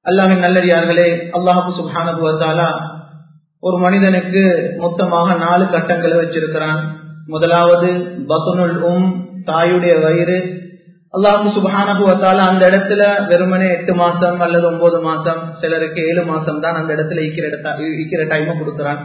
அல்லாஹின் நல்லடியார்களே அல்லாஹு சுபானுவத்தாலா ஒரு மனிதனுக்கு மொத்தமாக நாலு கட்டங்களை வச்சிருக்கிறான் முதலாவது பத்துனுல் உம் தாயுடைய வயிறு அல்லாஹு சுபானுவத்தாலா அந்த இடத்துல வெறுமனே எட்டு மாசம் அல்லது ஒன்பது மாசம் சிலருக்கு ஏழு மாசம் தான் அந்த இடத்துல ஈக்கிற இடத்த ஈக்கிற டைமை கொடுக்குறான்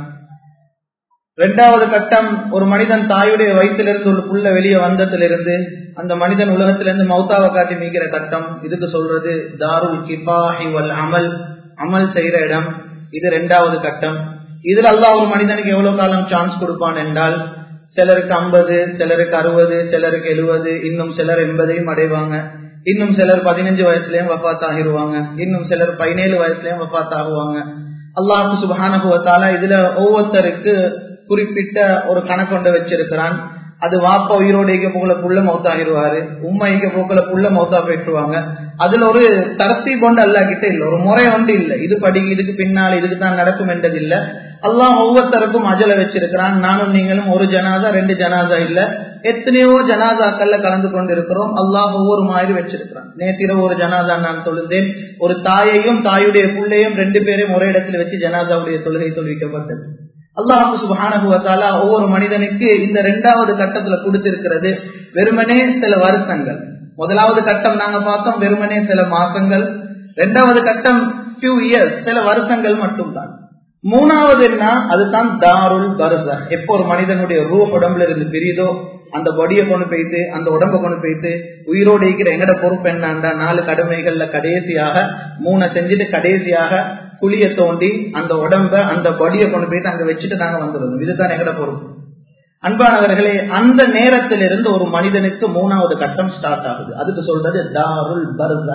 ரெண்டாவது கட்டம் ஒரு மனிதன் தாயுடைய வயிற்றிலிருந்து ஒரு புள்ள வெளியே வந்ததிலிருந்து அந்த மனிதன் உலகத்திலிருந்து மௌத்தாவை காட்டி நீக்கிற கட்டம் இதுக்கு சொல்றது தாருல் கிபாஹி வல் அமல் அமல் செய்யற இடம் இது ரெண்டாவது கட்டம் இதுல அல்லா ஒரு மனிதனுக்கு எவ்வளவு காலம் சான்ஸ் கொடுப்பான் என்றால் சிலருக்கு ஐம்பது சிலருக்கு அறுபது சிலருக்கு எழுபது இன்னும் சிலர் எண்பதையும் அடைவாங்க இன்னும் சிலர் பதினஞ்சு வயசுலயும் வப்பாத் ஆகிருவாங்க இன்னும் சிலர் பதினேழு வயசுலயும் வப்பாத் ஆகுவாங்க அல்லாஹு சுபானுவத்தால இதுல ஒவ்வொருத்தருக்கு குறிப்பிட்ட ஒரு கணக்கொண்ட வச்சிருக்கிறான் அது வாப்பா உயிரோட இங்க போகல புள்ள மௌத்தாகிடுவாரு உண்மை இங்க போக்கல புள்ள மௌத்தா பெற்றுவாங்க அதுல ஒரு தரத்தி கொண்டு அல்லா கிட்ட இல்ல ஒரு முறை ஒன்று இல்ல இது படி இதுக்கு பின்னால் இதுக்கு தான் நடக்கும் என்றது இல்ல அல்லாஹ் ஒவ்வொருத்தருக்கும் அஜல வச்சிருக்கிறான் நானும் நீங்களும் ஒரு ஜனாதா ரெண்டு ஜனாதா இல்ல எத்தனையோ ஜனாதாக்கள்ல கலந்து கொண்டு இருக்கிறோம் அல்லாஹ் ஒவ்வொரு மாதிரி வச்சிருக்கிறான் நேத்திர ஒரு ஜனாதா நான் தொழுந்தேன் ஒரு தாயையும் தாயுடைய பிள்ளையும் ரெண்டு பேரையும் ஒரே இடத்துல வச்சு ஜனாதாவுடைய தொழுகை தொழுவிக்கப்பட்டது அல்லாஹு சுபானுவத்தாலா ஒவ்வொரு மனிதனுக்கு இந்த ரெண்டாவது கட்டத்துல கொடுத்திருக்கிறது வெறுமனே சில வருஷங்கள் முதலாவது கட்டம் நாங்க பார்த்தோம் வெறுமனே சில மாசங்கள் ரெண்டாவது கட்டம் ஃபியூ இயர்ஸ் சில வருஷங்கள் மட்டும்தான் மூணாவது என்ன அதுதான் தாருல் பருச எப்போ ஒரு மனிதனுடைய ரூ உடம்புல இருந்து பிரியுதோ அந்த பொடியை கொண்டு போயிட்டு அந்த உடம்ப கொண்டு போயிட்டு உயிரோடு இருக்கிற எங்கட பொறுப்பு என்னண்டா நாலு கடமைகள்ல கடைசியாக மூணை செஞ்சுட்டு கடைசியாக குழிய தோண்டி அந்த உடம்ப அந்த பொடியை கொண்டு போயிட்டு அங்க வச்சுட்டு நாங்க வந்துடுவோம் இதுதான் எங்கட பொறுப்பு அன்பானவர்களே அந்த நேரத்திலிருந்து ஒரு மனிதனுக்கு மூணாவது கட்டம் ஸ்டார்ட் ஆகுது அதுக்கு சொல்றது தாருல் பர்ச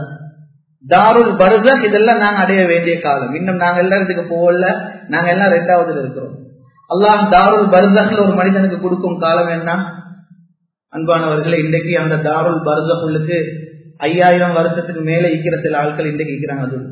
தாருல் பர்ச இதெல்லாம் நாங்க அடைய வேண்டிய காலம் இன்னும் நாங்க எல்லாம் இதுக்கு போகல நாங்க எல்லாம் ரெண்டாவதுல இருக்கிறோம் அல்லாஹ் தாருல் பர்சஹ்ல ஒரு மனிதனுக்கு கொடுக்கும் காலம் என்ன அன்பானவர்களே இன்றைக்கு அந்த தாருல் பர்சஹுலுக்கு ஐயாயிரம் வருஷத்துக்கு மேல ஈக்கிற சில ஆட்கள் இன்றைக்கு ஈக்கிறாங்க அது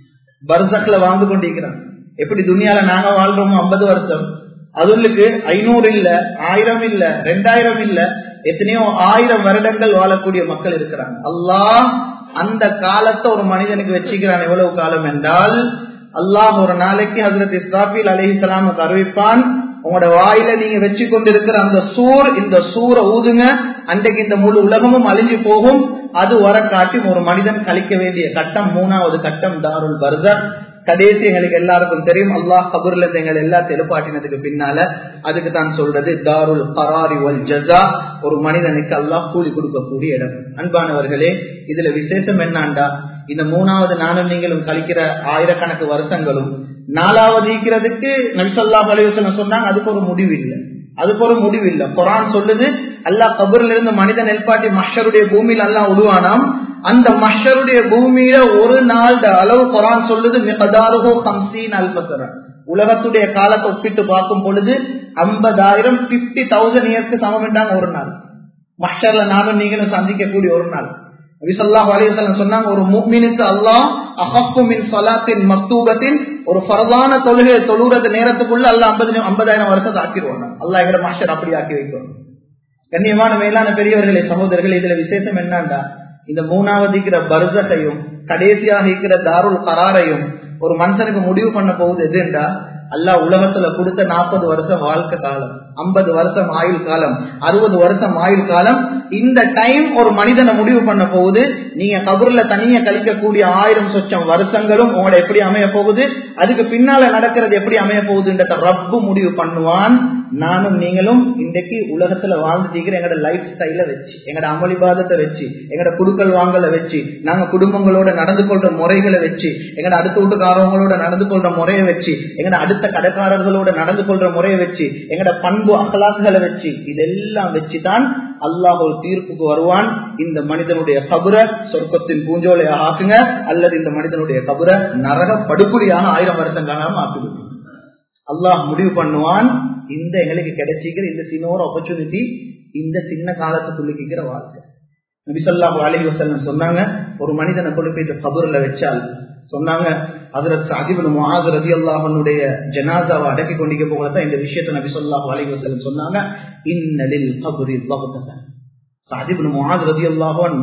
பர்சக்ல வாழ்ந்து கொண்டிருக்கிறாங்க எப்படி துணியால நாங்க வாழ்றோமோ ஐம்பது வருஷம் அதுக்கு ஐநூறு இல்ல ஆயிரம் இல்ல ரெண்டாயிரம் இல்ல எத்தனையோ ஆயிரம் வருடங்கள் வாழக்கூடிய மக்கள் இருக்கிறாங்க அல்லாஹ் அந்த காலத்தை ஒரு மனிதனுக்கு வச்சுக்கிறான் எவ்வளவு காலம் என்றால் அல்லாஹ் ஒரு நாளைக்கு ஹசரத் இஸ்ராபில் அலிஹலாமுக்கு அறிவிப்பான் உங்களோட வாயில நீங்க வச்சு கொண்டிருக்கிற அந்த சூர் இந்த சூரை ஊதுங்க அன்றைக்கு இந்த முழு உலகமும் அழிஞ்சு போகும் அது வர காட்டி ஒரு மனிதன் கழிக்க வேண்டிய கட்டம் மூணாவது கட்டம் தாருல் பர்தர் கடைசி எங்களுக்கு எல்லாருக்கும் தெரியும் அல்லாஹ் கபூர்ல இருந்து எங்களை எல்லாம் தெளிப்பாட்டினதுக்கு பின்னால அதுக்கு தான் சொல்றது தாருல் பராரி வல் ஜசா ஒரு மனிதனுக்கு அல்லாஹ் கூலி கொடுக்கக்கூடிய இடம் அன்பானவர்களே இதுல விசேஷம் என்னாண்டா இந்த மூணாவது நானும் நீங்களும் கழிக்கிற ஆயிரக்கணக்கு வருஷங்களும் நாலாவது ஈக்கிறதுக்கு நபிசல்லா அலைவசம் சொன்னாங்க அதுக்கு ஒரு முடிவு இல்லை அதுக்கு ஒரு முடிவு இல்லை குரான் சொல்லுது அல்லா கபூர்ல இருந்து மனிதன் நெல்பாட்டி மஷருடைய பூமியில எல்லாம் உருவானாம் அந்த மஷருடைய பூமியில ஒரு நாள் அளவு குரான் சொல்லுது மிகதாருகோ கம்சீன் அல்பசரன் உலகத்துடைய காலத்தை ஒப்பிட்டு பார்க்கும் பொழுது ஐம்பதாயிரம் பிப்டி தௌசண்ட் இயர்ஸ்க்கு சமம் ஒரு நாள் மஷர்ல நானும் நீங்களும் சந்திக்கக்கூடிய ஒரு நாள் நபிசல்லாஹ் அலிவசல்லம் சொன்னாங்க ஒரு மூமினுக்கு அல்லாஹ் அஹப்பு மின் சலாத்தின் மக்தூபத்தின் ஒரு பரவான தொழுகை தொழுகிறது நேரத்துக்குள்ள அல்ல ஐம்பது ஐம்பதாயிரம் வருஷத்தை ஆக்கிடுவாங்க அல்லா எங்கட மாஸ்டர் அப்படி ஆக்கி வைக்கும் கண்ணியமான மேலான பெரியவர்களே சகோதரர்கள் இதுல விசேஷம் என்னண்டா இந்த மூணாவது இருக்கிற பர்சகையும் கடைசியாக இருக்கிற தாருல் கராரையும் ஒரு மனுஷனுக்கு முடிவு பண்ண போகுது எதுண்டா அல்லா உலகத்துல கொடுத்த நாற்பது வருஷம் வாழ்க்கை காலம் ஐம்பது வருஷம் ஆயுள் காலம் அறுபது வருஷம் ஆயுள் காலம் இந்த டைம் ஒரு மனிதனை முடிவு பண்ண போகுது நீங்க கபூர்ல தனியா கழிக்கக்கூடிய ஆயிரம் சொச்சம் வருஷங்களும் உங்களோட எப்படி அமைய போகுது அதுக்கு பின்னால நடக்கிறது எப்படி அமைய போகுதுன்றத ரப்பு முடிவு பண்ணுவான் நானும் நீங்களும் இன்றைக்கு உலகத்துல வாழ்ந்துட்டு எங்களோட லைஃப் ஸ்டைல வச்சு எங்களோட அமளிபாதத்தை வச்சு எங்களோட குடுக்கல் வாங்கல வச்சு நாங்க குடும்பங்களோட நடந்து கொள்ற முறைகளை வச்சு எங்களோட அடுத்த வீட்டுக்காரவங்களோட நடந்து கொள்ற முறையை வச்சு எங்களோட அடுத்த கடைக்காரர்களோட நடந்து கொள்ற முறையை வச்சு எங்களோட பண்பு அகலாக்குகளை வச்சு இதெல்லாம் வச்சுதான் அல்லாஹ் ஒரு தீர்ப்புக்கு வருவான் இந்த மனிதனுடைய கபுர சொர்க்கத்தின் பூஞ்சோலையாக ஆக்குங்க அல்லது இந்த மனிதனுடைய கபுர நரக படுகொலியாக ஆயிரம் வருஷம் காலம் ஆக்கிடுங்க அல்லாஹ் முடிவு பண்ணுவான் இந்த எங்களுக்கு கிடைச்சிக்கிற இந்த சின்னோர ஆப்பர்ச்சுனிட்டி இந்த சின்ன காலத்துக்குள்ளிக்கிற வாழ்க்கை நபிசல்லாஹு அலஹி வசல்லம் சொன்னாங்க ஒரு மனிதனை கொண்டு போயிட்டு கபூர்ல வச்சால் சொன்னாங்க அதற்கு அதிபன் முகாது ரதி அல்லாஹனுடைய ஜனாதாவை அடக்கி கொண்டிக்க போகத்தான் இந்த விஷயத்தை நபி சொல்லாஹு அலஹி வசல்லம் சொன்னாங்க இன்னலில் கபுரி சாதிபன் முகாது ரதி அல்லாஹன்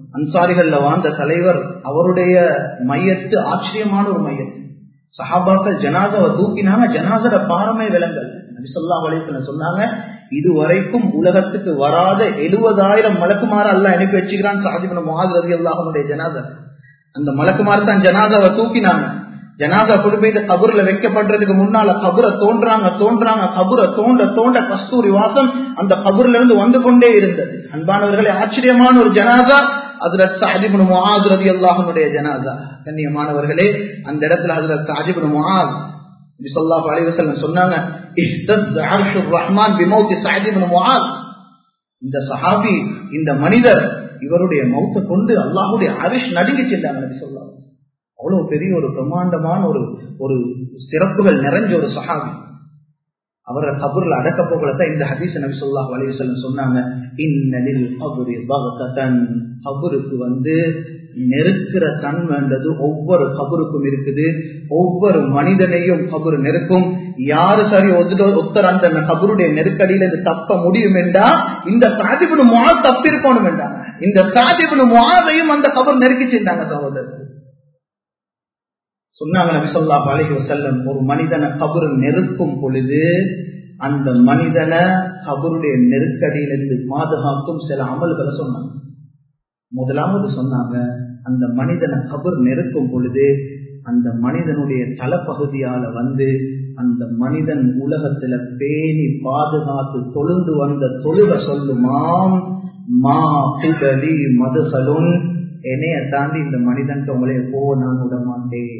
அன்சாரிகள்ல வாழ்ந்த தலைவர் அவருடைய மையத்து ஆச்சரியமான ஒரு மையத்து சஹாபாக்கள் ஜனாதாவை தூக்கினாங்க ஜனாதர பாரமே விலங்கல் நபிசல்லா வலைத்துல சொன்னாங்க இதுவரைக்கும் உலகத்துக்கு வராத எழுபதாயிரம் மலக்குமார அல்ல அனுப்பி வச்சுக்கிறான் சாதிபன முகாது ரவி அல்லாஹனுடைய ஜனாதா அந்த மலக்குமார் தான் ஜனாதாவை தூக்கினாங்க ஜனாதா கொண்டு போய் இந்த கபூர்ல வைக்கப்படுறதுக்கு முன்னால கபுரை தோன்றாங்க தோன்றாங்க கபுரை தோண்ட தோண்ட கஸ்தூரி வாசம் அந்த கபூர்ல இருந்து வந்து கொண்டே இருந்தது அன்பானவர்களே ஆச்சரியமான ஒரு ஜனாதா ஹசரத் சாஹிபின் முஹாத் ரதி அல்லாஹனுடைய ஜனாதா கண்ணியமானவர்களே அந்த இடத்துல ஹசரத் சாஹிபின் முஹாத் ஸல்லல்லாஹு அலைஹி வஸல்லம் சொன்னாங்க இஹ்தஸ் அர்ஷுர் ரஹ்மான் பிமௌத் சஅத் இப்னு முஆத் இந்த சஹாபி இந்த மனிதர் இவருடைய மௌத்தை கொண்டு அல்லாஹ்வுடைய அரிஷ் நடுங்கி சென்றாங்க நபி ஸல்லல்லாஹு அலைஹி வஸல்லம் அவ்வளவு பெரிய ஒரு பிரம்மாண்டமான ஒரு ஒரு சிறப்புகள் நிறைஞ்ச ஒரு சஹாபி அவரை கபூர்ல அடக்க போகலதான் இந்த ஹதீஸ் நபி சொல்லாஹ் அலைவசல்லம் சொன்னாங்க இன்னலில் கபுரி பகத்தன் கபருக்கு வந்து நெருக்கிற தன்மைன்றது ஒவ்வொரு கபருக்கும் இருக்குது ஒவ்வொரு மனிதனையும் கபரு நெருக்கும் யாரு சரி ஒத்தர் அந்த கபருடைய நெருக்கடியில இருந்து தப்ப முடியும் என்றா இந்த சாதிபுனு முகா தப்பிருக்கணும் என்றாங்க இந்த சாதிபுனு முகாதையும் அந்த கபர் நெருக்கி சென்றாங்க சகோதரர் சொன்னாங்க நபிசல்லா அலிஹி வசல்லம் ஒரு மனிதனை கபரு நெருக்கும் பொழுது அந்த மனிதனை கபருடைய நெருக்கடியிலிருந்து பாதுகாக்கும் சில அமல்களை சொன்னாங்க முதலாவது சொன்னாங்க அந்த மனிதனை கபர் நெருக்கும் பொழுது அந்த மனிதனுடைய தலைப்பகுதியால வந்து அந்த மனிதன் உலகத்துல பேணி பாதுகாத்து தொழுந்து வந்த தொழுக சொல்லுமாம் மா புகலி மதுகளும் என்னைய தாண்டி இந்த மனிதன் உங்களே போ நான் விட மாட்டேன்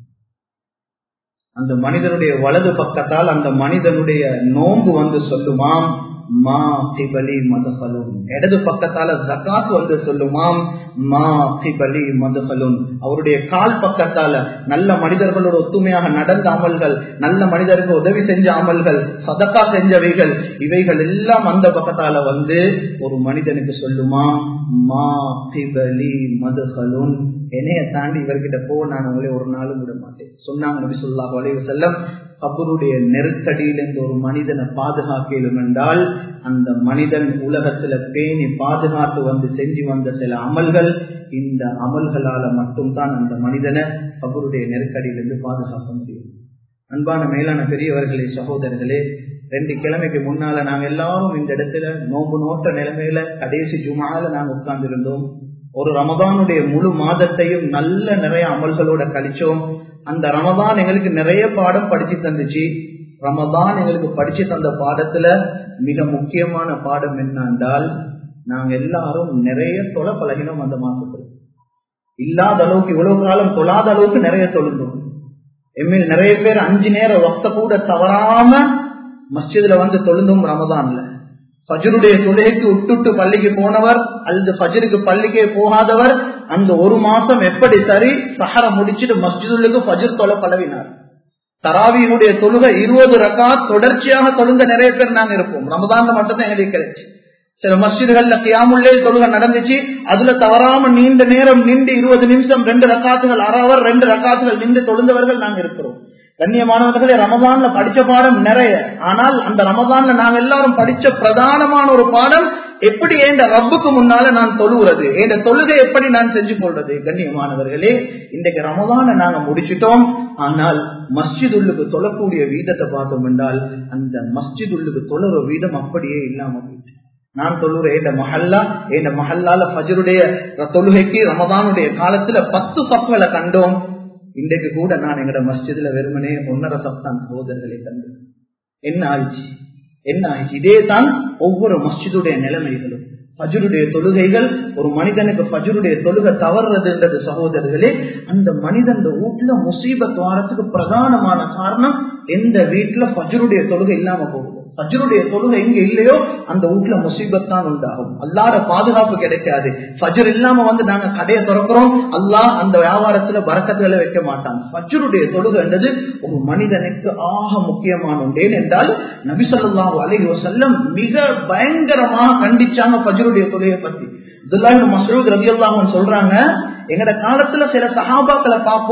அந்த மனிதனுடைய வலது பக்கத்தால் அந்த மனிதனுடைய நோன்பு வந்து சொல்லுமாம் மா கிபலி மதுகளும் இடது பக்கத்தால ஜக்காத் வந்து சொல்லுமாம் மா கிபலி மதுகளும் அவருடைய கால் பக்கத்தால நல்ல மனிதர்களோட ஒத்துமையாக நடந்த அமல்கள் நல்ல மனிதருக்கு உதவி செஞ்ச அமல்கள் சதக்கா செஞ்சவைகள் இவைகள் எல்லாம் அந்த பக்கத்தால வந்து ஒரு மனிதனுக்கு சொல்லுமாம் மா கிபலி மதுகளும் என்னைய தாண்டி இவர்கிட்ட போ நான் உங்களை ஒரு நாளும் விட மாட்டேன் சொன்னாங்க நபி சொல்லாஹ் அலைவு செல்லம் கபருடைய நெருக்கடியிலிருந்து ஒரு மனிதனை பாதுகாக்கலும் என்றால் அந்த மனிதன் உலகத்துல பேணி பாதுகாத்து வந்து செஞ்சு வந்த சில அமல்கள் இந்த அமல்களால மட்டும்தான் அந்த மனிதனை கபருடைய நெருக்கடியிலிருந்து பாதுகாக்க முடியும் அன்பான மேலான பெரியவர்களே சகோதரர்களே ரெண்டு கிழமைக்கு முன்னால நாங்க எல்லாரும் இந்த இடத்துல நோம்பு நோட்ட நிலைமையில கடைசி ஜுமால நாங்க உட்கார்ந்து இருந்தோம் ஒரு ரமதானுடைய முழு மாதத்தையும் நல்ல நிறைய அமல்களோட கழிச்சோம் அந்த ரமதான் எங்களுக்கு நிறைய பாடம் படிச்சு தந்துச்சு ரமதான் எங்களுக்கு படிச்சு தந்த பாடத்துல மிக முக்கியமான பாடம் என்னென்றால் நாங்க எல்லாரும் நிறைய தொலை பழகினோம் அந்த மாசத்துல இல்லாத அளவுக்கு இவ்வளவு காலம் தொழாத அளவுக்கு நிறைய தொழுந்தோம் எம்மில் நிறைய பேர் அஞ்சு நேரம் வக்த கூட தவறாம மஸ்ஜிதுல வந்து தொழுந்தோம் ரமதான்ல ஃபஜருடைய தொழுகைக்கு விட்டுட்டு பள்ளிக்கு போனவர் அல்லது ஃபஜருக்கு பள்ளிக்கே போகாதவர் அந்த ஒரு மாசம் எப்படி சரி சஹர முடிச்சுட்டு மஸ்ஜிதுக்கு ஃபஜர் தொலை பழவினார் தராவியினுடைய தொழுகை இருபது ரக்கா தொடர்ச்சியாக தொழுங்க நிறைய பேர் நாங்க இருப்போம் ரமதான்ல மட்டும்தான் எங்களுக்கு கிடைச்சு சில மஸ்ஜிதுகள்ல கியாமுள்ளே தொழுகை நடந்துச்சு அதுல தவறாம நீண்ட நேரம் நின்று இருபது நிமிஷம் ரெண்டு ரக்காத்துகள் அறவர் ரெண்டு ரக்காத்துகள் நின்று தொழுந்தவர்கள் நாங்க இருக்கிறோம் கண்ணியமானவர்களே ரமதான்ல படிச்ச பாடம் நிறைய ஆனால் அந்த ரமதான்ல நாங்க எல்லாரும் படிச்ச பிரதானமான ஒரு பாடம் எப்படி என்ற ரப்புக்கு முன்னால நான் தொழுகிறது என்ற தொழுகை எப்படி நான் செஞ்சு கொள்றது கண்ணியமானவர்களே இன்றைக்கு ரமதான நாங்க முடிச்சிட்டோம் ஆனால் மஸ்ஜிதுள்ளுக்கு தொழக்கூடிய வீதத்தை பார்த்தோம் என்றால் அந்த மஸ்ஜிதுள்ளுக்கு தொழுற வீதம் அப்படியே இல்லாம போயிட்டு நான் தொழுறேன் என்ற மஹல்லா என்ற மஹல்லால ஃபஜருடைய தொழுகைக்கு ரமதானுடைய காலத்துல பத்து சப்புகளை கண்டோம் இன்றைக்கு கூட நான் எங்கட மஸ்ஜிதுல வெறுமனே ஒன்னரை சப்தான் சகோதரர்களை கண்டு என்ன ஆயிடுச்சு என்ன ஆயிடுச்சு இதே தான் ஒவ்வொரு மஸ்ஜிதுடைய நிலைமைகளும் ஃபஜருடைய தொழுகைகள் ஒரு மனிதனுக்கு ஃபஜருடைய தொழுகை தவறுறதுன்றது சகோதரர்களே அந்த மனிதன் வீட்டுல முசீபத் வாரத்துக்கு பிரதானமான காரணம் எந்த வீட்டுல ஃபஜருடைய தொழுகை இல்லாம போகுது ஃபஜருடைய தொழுகை எங்க இல்லையோ அந்த வீட்டுல முசீபத் தான் உண்டாகும் அல்லாத பாதுகாப்பு கிடைக்காது ஃபஜர் இல்லாம வந்து நாங்க கடையை திறக்கிறோம் அல்லாஹ் அந்த வியாபாரத்துல வரக்கத்துகளை வைக்க மாட்டான் ஃபஜருடைய தொழுகைன்றது ஒரு மனிதனுக்கு ஆக முக்கியமான ஒன்றேன் என்றால் நபிசல்லாஹு அலைஹி வசல்லம் மிக பயங்கரமாக கண்டிச்சாங்க ஃபஜருடைய தொழுகையை பத்தி துல்லாஹ் மசூத் ரதி அல்லாஹன் சொல்றாங்க எங்கட காலத்துல சில சகாபாக்களை பார்ப்போம்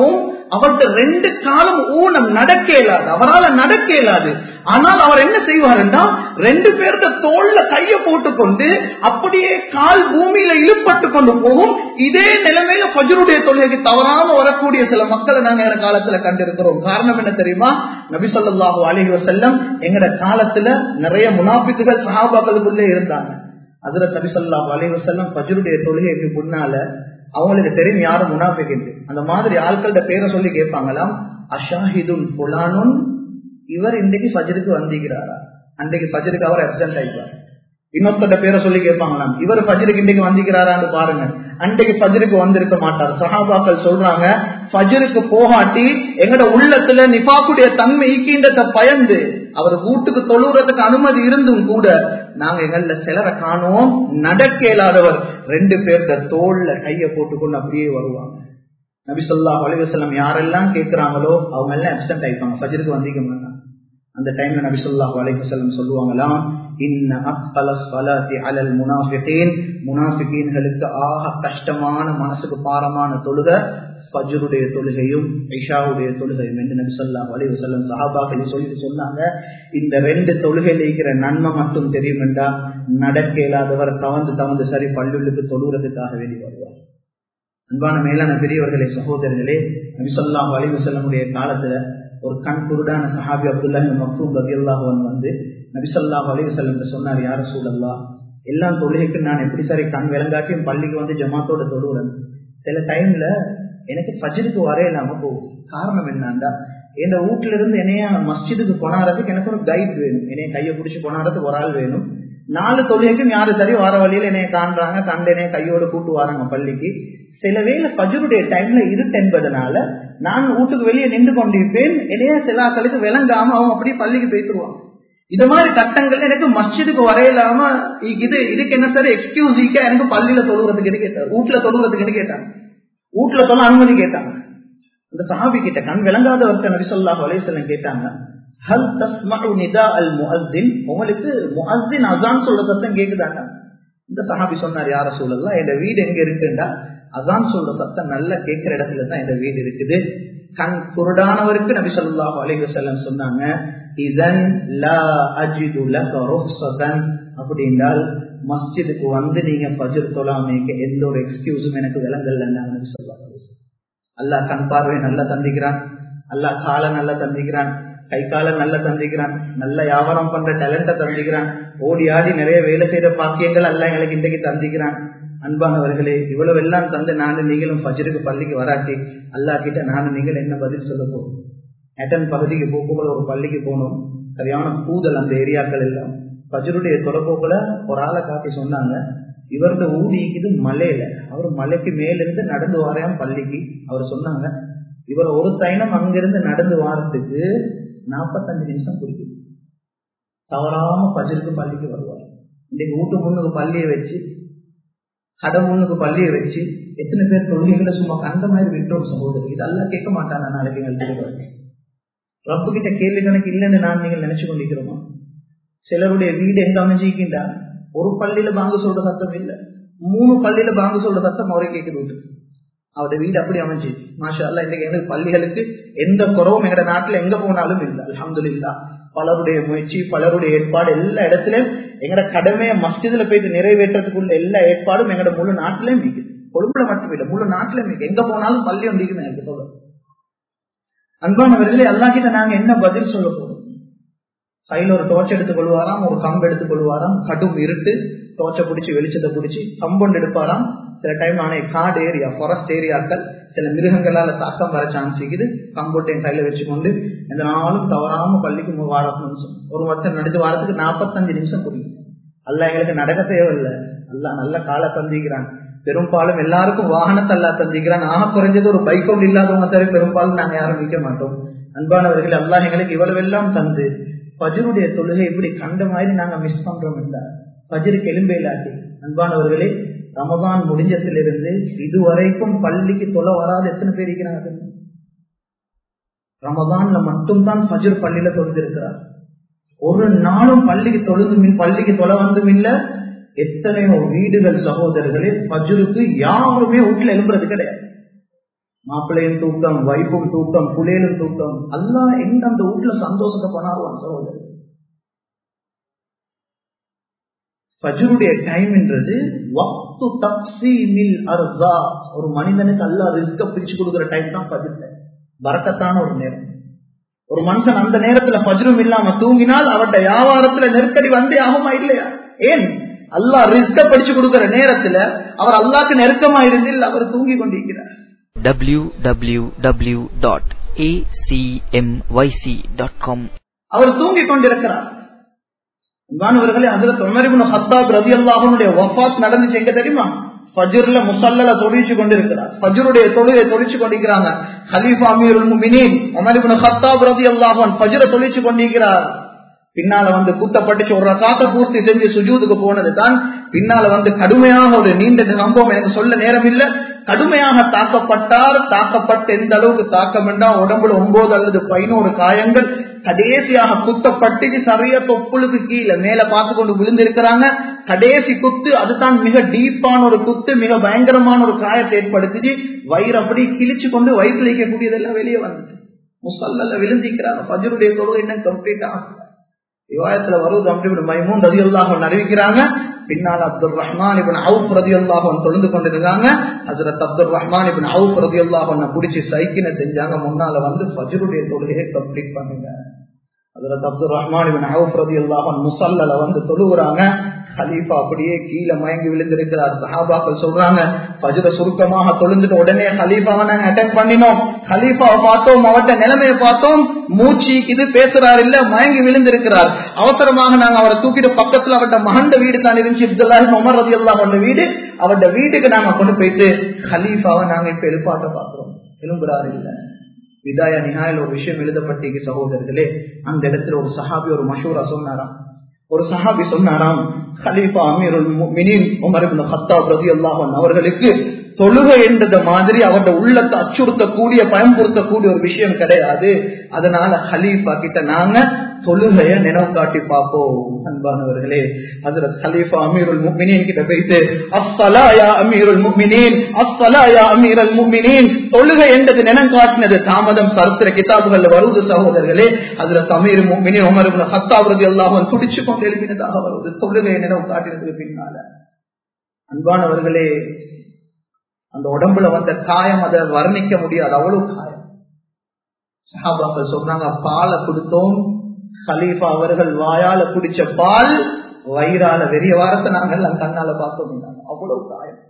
அவர்கிட்ட ரெண்டு காலம் ஊனம் நடக்க இயலாது அவரால் நடக்க இயலாது ஆனால் அவர் என்ன செய்வாருன்னா ரெண்டு பேர்த்த தோல்ல கைய போட்டுக்கொண்டு அப்படியே கால் பூமியில இழுப்பட்டு கொண்டு போகும் இதே நிலைமையில பஜருடைய தொழுகைக்கு தவறாம வரக்கூடிய சில மக்களை நாங்க எங்க காலத்துல கண்டிருக்கிறோம் காரணம் என்ன தெரியுமா நபி சொல்லாஹு அலிஹி வசல்லம் எங்கட காலத்துல நிறைய முனாபித்துகள் சஹாபாக்களுக்குள்ளே இருந்தாங்க அதுல நபி சொல்லாஹு அலிஹி வசல்லம் பஜருடைய தொழுகைக்கு முன்னால அவங்களுக்கு தெரியும் யாரும் முனாபிக்கின்று அந்த மாதிரி ஆட்கள்ட பேரை சொல்லி கேட்பாங்களாம் அஷாஹிதுன் புலானுன் இவர் இன்றைக்கு பஜருக்கு வந்திருக்கிறாரா அன்றைக்கு பஜருக்கு அவர் அப்சன்ட் ஆயிப்பார் இன்னொருத்தட்ட பேரை சொல்லி கேட்பாங்களாம் இவர் பஜருக்கு இன்றைக்கு வந்திருக்கிறாரான்னு பாருங்க அன்றைக்கு பஜருக்கு வந்திருக்க மாட்டார் சஹாபாக்கள் சொல்றாங்க பஜருக்கு போகாட்டி எங்கட உள்ளத்துல நிபாக்குடைய தன்மை ஈக்கின்றத பயந்து அவர் வீட்டுக்கு தொழுறதுக்கு அனுமதி இருந்தும் கூட நாங்க எங்கள சிலரை காணுவோம் நடக்க இயலாதவர் ரெண்டு பேர்த்த தோல்ல கைய போட்டுக்கொண்டு அப்படியே வருவாங்க நபி சொல்லா அலிவசல்லம் யாரெல்லாம் கேட்கிறாங்களோ அவங்க எல்லாம் அப்சன்ட் ஆயிப்பாங்க பஜருக்கு வந்திக்க மாட்டாங்க அந்த டைம்ல நபி சொல்லா அலிவசல்லம் சொல்லுவாங்களாம் இன்ன அக்கல சலாத்தி அலல் முனாஃபிகீன் முனாஃபிகீன்களுக்கு ஆக கஷ்டமான மனசுக்கு பாரமான தொழுக ஃபஜ்ருடைய தொழுகையும் ஐஷாவுடைய தொழுகையும் என்று நபி சொல்லா அலைவு செல்லம் சஹாபாக்கள் சொல்லி சொன்னாங்க இந்த ரெண்டு தொழுகையில் இருக்கிற நன்மை மட்டும் தெரியும் என்றா நடக்க இயலாதவர் தவந்து தவந்து சரி பள்ளிகளுக்கு தொழுகிறதுக்காக வேண்டி வருவார் அன்பான மேலான பெரியவர்களே சகோதரர்களே நபி சொல்லா அலைவு செல்லமுடைய காலத்துல ஒரு கண் குருடான சஹாபி அப்துல்லா மக்தூம் ரதி அல்லாஹன் வந்து நபிசல்லா அலைவு செல்லம் சொன்னார் யார சூழல்லா எல்லாம் தொழுகைக்கு நான் எப்படி சரி கண் விளங்காட்டியும் பள்ளிக்கு வந்து ஜமாத்தோட தொழுகிறேன் சில டைம்ல எனக்கு ஃபஜருக்கு வர இல்லாம போகும் காரணம் என்னன்னா என் வீட்டுல இருந்து என்னைய மஸ்ஜிதுக்கு கொண்டாடுறதுக்கு எனக்கு ஒரு கைட் வேணும் என்னைய கையை பிடிச்சி கொண்டாடுறதுக்கு ஒரு ஆள் வேணும் நாலு தொழுகைக்கும் யாரு சரி வர வழியில என்னைய காண்றாங்க கண்டு என்னைய கையோட கூட்டு வராங்க பள்ளிக்கு சில வேளை ஃபஜருடைய டைம்ல இருட்டு என்பதனால நான் வீட்டுக்கு வெளியே நின்று கொண்டிருப்பேன் என்னைய சில ஆக்களுக்கு விளங்காம அவங்க அப்படியே பள்ளிக்கு போய்த்துருவாங்க இது மாதிரி கட்டங்கள் எனக்கு மஸ்ஜிதுக்கு வரையிலாம இது இதுக்கு என்ன சார் எக்ஸ்கியூஸ் ஈக்க எனக்கு பள்ளியில தொழுகிறதுக்கு கேட்டார் வீட்டுல தொழுகிறதுக்கு கேட்டாங்க வீட்டுல தொல்ல அனுமதி கேட்டாங்க இந்த சஹாபி கிட்ட கண் விளங்காதவர்கிட்ட நபி சொல்லாஹ் அலையம் கேட்டாங்க ஹல் தஸ்மு நிதா அல் முஅஸ்தின் உங்களுக்கு முஅஸ்தின் அசான் சொல்ற சத்தம் கேக்குதாங்க இந்த சஹாபி சொன்னார் யார சூழல்லாம் என் வீடு எங்க இருக்குண்டா அதான் சொல்ற சத்தம் நல்லா கேட்கிற இடத்துல தான் இந்த வீடு இருக்குது கண் குருடானவருக்கு நபி சொல்லாஹ் அலைஹி வஸல்லம் சொன்னாங்க இதன் லா அஜிது லக ருஹ்சதன் அப்படின்றால் மஸ்ஜிதுக்கு வந்து நீங்க பஜர் தொழாமைக்கு எந்த ஒரு எக்ஸ்கியூஸும் எனக்கு விளங்கலன்னு சொல்லுவாங்க அல்லாஹ் கண் பார்வை நல்லா தந்திக்கிறான் அல்லாஹ் காலை நல்லா தந்திக்கிறான் கை காலை நல்லா தந்திக்கிறான் நல்ல வியாபாரம் பண்ற டேலண்ட தந்திக்கிறான் ஓடி ஆடி நிறைய வேலை செய்யற பாக்கியங்கள் எல்லாம் எங்களுக்கு இன்றைக்கு தந்திக்கிறான் அன்பானவர்களே இவ்வளவு எல்லாம் தந்து நானும் நீங்களும் பஜருக்கு பள்ளிக்கு வராட்டி அல்லா கிட்ட நானும் நீங்கள் என்ன பதில் சொல்ல போறோம் அட்டன் பகுதிக்கு போக்கும்போது ஒரு பள்ளிக்கு போனோம் சரியான பூதல் அந்த ஏரியாக்கள் எல்லாம் பஜருடைய தொலைப்போக்குல ஒரு ஆளை காட்டி சொன்னாங்க இவரது ஊதிக்குது மலையில அவர் மலைக்கு மேலிருந்து நடந்து வாரையாம் பள்ளிக்கு அவர் சொன்னாங்க இவர் ஒரு தைனம் அங்கிருந்து நடந்து வாரத்துக்கு நாற்பத்தஞ்சு நிமிஷம் குடிக்குது தவறாம பஜருக்கு பள்ளிக்கு வருவார் இன்னைக்கு வீட்டு முன்னுக்கு பள்ளியை வச்சு கடை முன்னுக்கு பள்ளியை வச்சு எத்தனை பேர் தொழுகைகளை சும்மா கண்ட மாதிரி விட்டோம் சகோதரி இதெல்லாம் கேட்க மாட்டாங்க நாளைக்கு எங்கள் திருவாரு ரப்பு கிட்ட கேள்வி கணக்கு இல்லைன்னு நான் நீங்கள் நினைச்சு கொண்டிருக்கிறோமா சிலருடைய வீடு எங்க அமைஞ்சிக்கின்றா ஒரு பள்ளியில பாங்கு சொல்ற சத்தம் இல்ல மூணு பள்ளியில பாங்கு சொல்ற சத்தம் அவரை கேட்குது விட்டு அவருடைய வீடு அப்படி அமைஞ்சு மாஷா அல்லா இன்னைக்கு எங்களுக்கு பள்ளிகளுக்கு எந்த குறவும் எங்க நாட்டுல எங்க போனாலும் இல்லை அலமது இல்லா பலருடைய முயற்சி பலருடைய ஏற்பாடு எல்லா இடத்துலயும் எங்கட கடமையை மஸ்ஜிதுல போயிட்டு நிறைவேற்றத்துக்குள்ள எல்லா ஏற்பாடும் எங்கட முழு நாட்டிலையும் மிக்குது கொழும்புல மட்டும் இல்லை முழு நாட்டிலையும் மிக்கு எங்க போனாலும் பள்ளி ஒன்றிக்குது எனக்கு சொல்ல அன்பானவர்களே எல்லா கிட்ட நாங்க என்ன பதில் சொல்ல போறோம் கையில ஒரு டோர்ச் எடுத்துக் கொள்வாராம் ஒரு கம்பு எடுத்துக் கொள்வாராம் கடும் இருட்டு டோர்ச்சை பிடிச்சி வெளிச்சத்தை பிடிச்சி கம்பொண்டு எடுப்பாராம் சில டைம் ஆனே காடு ஏரியா ஃபாரஸ்ட் ஏரியாக்கள் சில மிருகங்களால தாக்கம் வர சான்ஸ் இருக்குது கம்பொட்டையும் கையில வச்சுக்கொண்டு எந்த நாளும் தவறாம பள்ளிக்கு வாரம் நிமிஷம் ஒரு வருஷம் நடந்து வாரத்துக்கு நாற்பத்தஞ்சு நிமிஷம் பிடிக்கும் அல்ல எங்களுக்கு நடக்க தேவையில்லை அல்ல நல்ல காலை தந்திக்கிறான் பெரும்பாலும் எல்லாருக்கும் வாகனத்தை அல்லா தந்திக்கிறான் ஆக குறைஞ்சது ஒரு பைக் ஒன்று இல்லாதவங்க தவிர பெரும்பாலும் நாங்க யாரும் நிற்க மாட்டோம் அன்பானவர்கள் அல்லாஹ் எங்களுக்கு இவ்வளவு எல்லாம் தந்து பஜருடைய தொழுகை இப்படி கண்ட மாதிரி நாங்க மிஸ் பண்றோம் இல்ல பஜருக்கு எலும்பே இல்லாட்டி அன்பானவர்களே ரமதான் முடிஞ்சத்திலிருந்து இதுவரைக்கும் பள்ளிக்கு தொலை வராத எத்தனை பேர் இருக்கிறாங்க ரமதான்ல மட்டும்தான் பஜர் பள்ளியில தொழுந்திருக்கிறார் ஒரு நாளும் பள்ளிக்கு தொழுதும் பள்ளிக்கு தொலை வந்தும் இல்ல எத்தனையோ வீடுகள் சகோதரர்களே பஜருக்கு யாருமே வீட்டுல எழும்புறது கிடையாது மாப்பிள்ளையும் தூக்கம் வைஃபும் தூக்கம் புலையிலும் தூக்கம் அல்லா எங்க அந்த வீட்டுல சந்தோஷத்தை பண்ணாருவான் சகோதரர் ஃபஜ்ருடைய டைம்ன்றது வக்து தப்சீமில் அர்தா ஒரு மனிதனுக்கு அல்லா ரிஸ்க பிரிச்சு கொடுக்குற டைம் தான் ஃபஜ்ர் டைம் பறக்கத்தான ஒரு நேரம் ஒரு மனுஷன் அந்த நேரத்துல ஃபஜ்ரும் இல்லாம தூங்கினால் அவருடைய வியாபாரத்துல நெருக்கடி வந்தே ஆகுமா இல்லையா ஏன் அல்லாஹ் ரிஸ்க படிச்சு கொடுக்கிற நேரத்துல அவர் அல்லாக்கு நெருக்கமா இருந்தில் அவர் தூங்கி கொண்டிருக்கிறார் www.acmyc.com அவர் தூங்கிக் கொண்டிருக்கிறார் அன்பானவர்களே அதுல தொண்ணறிபுன் ஹத்தாப் ரதி அல்லாஹனுடைய வஃபாத் நடந்துச்சு எங்க தெரியுமா ஃபஜ்ர்ல முசல்லல தொழிச்சு கொண்டிருக்கிறார் ஃபஜ்ருடைய தொழுகை தொழிச்சு கொண்டிருக்கிறாங்க ஹலீஃபா அமீருல் முஃமினீன் உமர் இப்னு ஹத்தாப் ரலியல்லாஹு அன்ஹு ஃபஜ்ர தொழிச்சு கொண்டிருக்கிறார் பின்னால வந்து குத்தப்பட்டுச்சு ஒரு ரகாத்த பூர்த்தி செஞ்சு சுஜூதுக்கு போனது தான் பின்னால வந்து கடுமையாக ஒரு நீண்ட சம்பவம் எனக்கு சொல்ல நேரம் இல்ல கடுமையாக தாக்கப்பட்டார் தாக்கப்பட்டு எந்த அளவுக்கு தாக்கம் என்றால் உடம்புல ஒன்பது அல்லது பதினோரு காயங்கள் கடைசியாக குத்தப்பட்டு சரிய தொப்புளுக்கு கீழே மேல பார்த்து கொண்டு விழுந்திருக்கிறாங்க கடைசி குத்து அதுதான் மிக டீப்பான ஒரு குத்து மிக பயங்கரமான ஒரு காயத்தை ஏற்படுத்திச்சு வயிறு அப்படி கிழிச்சு கொண்டு வயிற்றுல வைக்கக்கூடியதெல்லாம் வெளியே வந்துச்சு முசல்ல விழுந்திக்கிறாங்க பஜருடைய தொழுகை இன்னும் கம்ப்ளீட் ஆகும் விவாயத்துல வருவது அப்படி மைமூன் ரதி அல்லாஹன் அறிவிக்கிறாங்க பின்னால் அப்துல் ரஹ்மான் இபின் அவுப் ரதி அல்லாஹன் தொழுந்து கொண்டிருக்காங்க ஹசரத் அப்துல் ரஹ்மான் இபின் அவுப் ரதி அல்லாஹன் பிடிச்சி சைக்கினை செஞ்சாங்க முன்னால வந்து ஃபஜருடைய தொழுகையை கம்ப்ளீட் பண்ணுங்க ஹசரத் அப்துல் ரஹ்மான் இபின் அவுப் ரதி அல்லாஹன் முசல்லல வந்து தொழுகிறாங்க ஹலீஃபா அப்படியே கீழே மயங்கி விழுந்திருக்கிறார் சஹாபாக்கள் சொல்றாங்க பஜ்ர சுருக்கமாக தொழுந்துட்டு உடனே ஹலீஃபாவை நாங்க அட்டன் பண்ணினோம் ஹலீஃபாவை பார்த்தோம் அவட்ட நிலைமையை பார்த்தோம் மூச்சு இது பேசுறாரு இல்ல மயங்கி விழுந்திருக்கிறார் அவசரமாக நாங்க அவரை தூக்கிட்டு பக்கத்துல அவட்ட மகண்ட வீடு தான் இருந்துச்சு இப்துல்லாஹி உமர் ரதி அல்லா வீடு அவட்ட வீட்டுக்கு நாங்க கொண்டு போயிட்டு ஹலீஃபாவை நாங்க இப்ப எழுப்பாட்ட பாக்குறோம் எழும்புறாரு இல்ல விதாயா நிகாயில் ஒரு விஷயம் எழுதப்பட்டிருக்கு சகோதரர்களே அந்த இடத்துல ஒரு சஹாபி ஒரு மஷூரா சொன்னாராம் ஒரு சஹாபி சொன்னாராம் ஹலீஃபா அமீருல் மினின் உமர் இப்னு ஹத்தாப் ரலியல்லாஹு அன்ஹு அவர்களுக்கு தொழுகை என்றது மாதிரி அவருடைய உள்ளத்தை அச்சுறுத்தக்கூடிய பயன்படுத்தக்கூடிய ஒரு விஷயம் கிடையாது அதனால ஹலீஃபா கிட்ட நாங்க தொழுகைய நினைவு காட்டி பார்ப்போம் அன்பானவர்களே ஹசரத் ஹலீஃபா அமீருல் முக்மினின் கிட்ட போயிட்டு அஸ்ஸலா யா அமீருல் முக்மினின் அஸ்ஸலா யா அமீருல் முக்மினின் தொழுகை என்றது நினம் காட்டினது தாமதம் சரித்திர கிதாபுகள்ல வருவது சகோதரர்களே Hazrat Amir Mukminin Umar ibn Khattab ரலியல்லாஹு அன்ஹு துடிச்சு கொண்டு எழுப்பினதாக வருவது தொழுகையை நினைவு காட்டினதுக்கு பின்னால அன்பானவர்களே அந்த உடம்புல வந்த காயம் அதை வர்ணிக்க முடியாது அவ்வளவு காயம் சஹாபாக்கள் சொன்னாங்க பாலை கொடுத்தோம் ஹலீஃபா அவர்கள் வாயால குடிச்ச பால் வயிறால வெறிய வாரத்தை நாங்கள் எல்லாம் கண்ணால பார்த்தோம் அவ்வளவு காயம்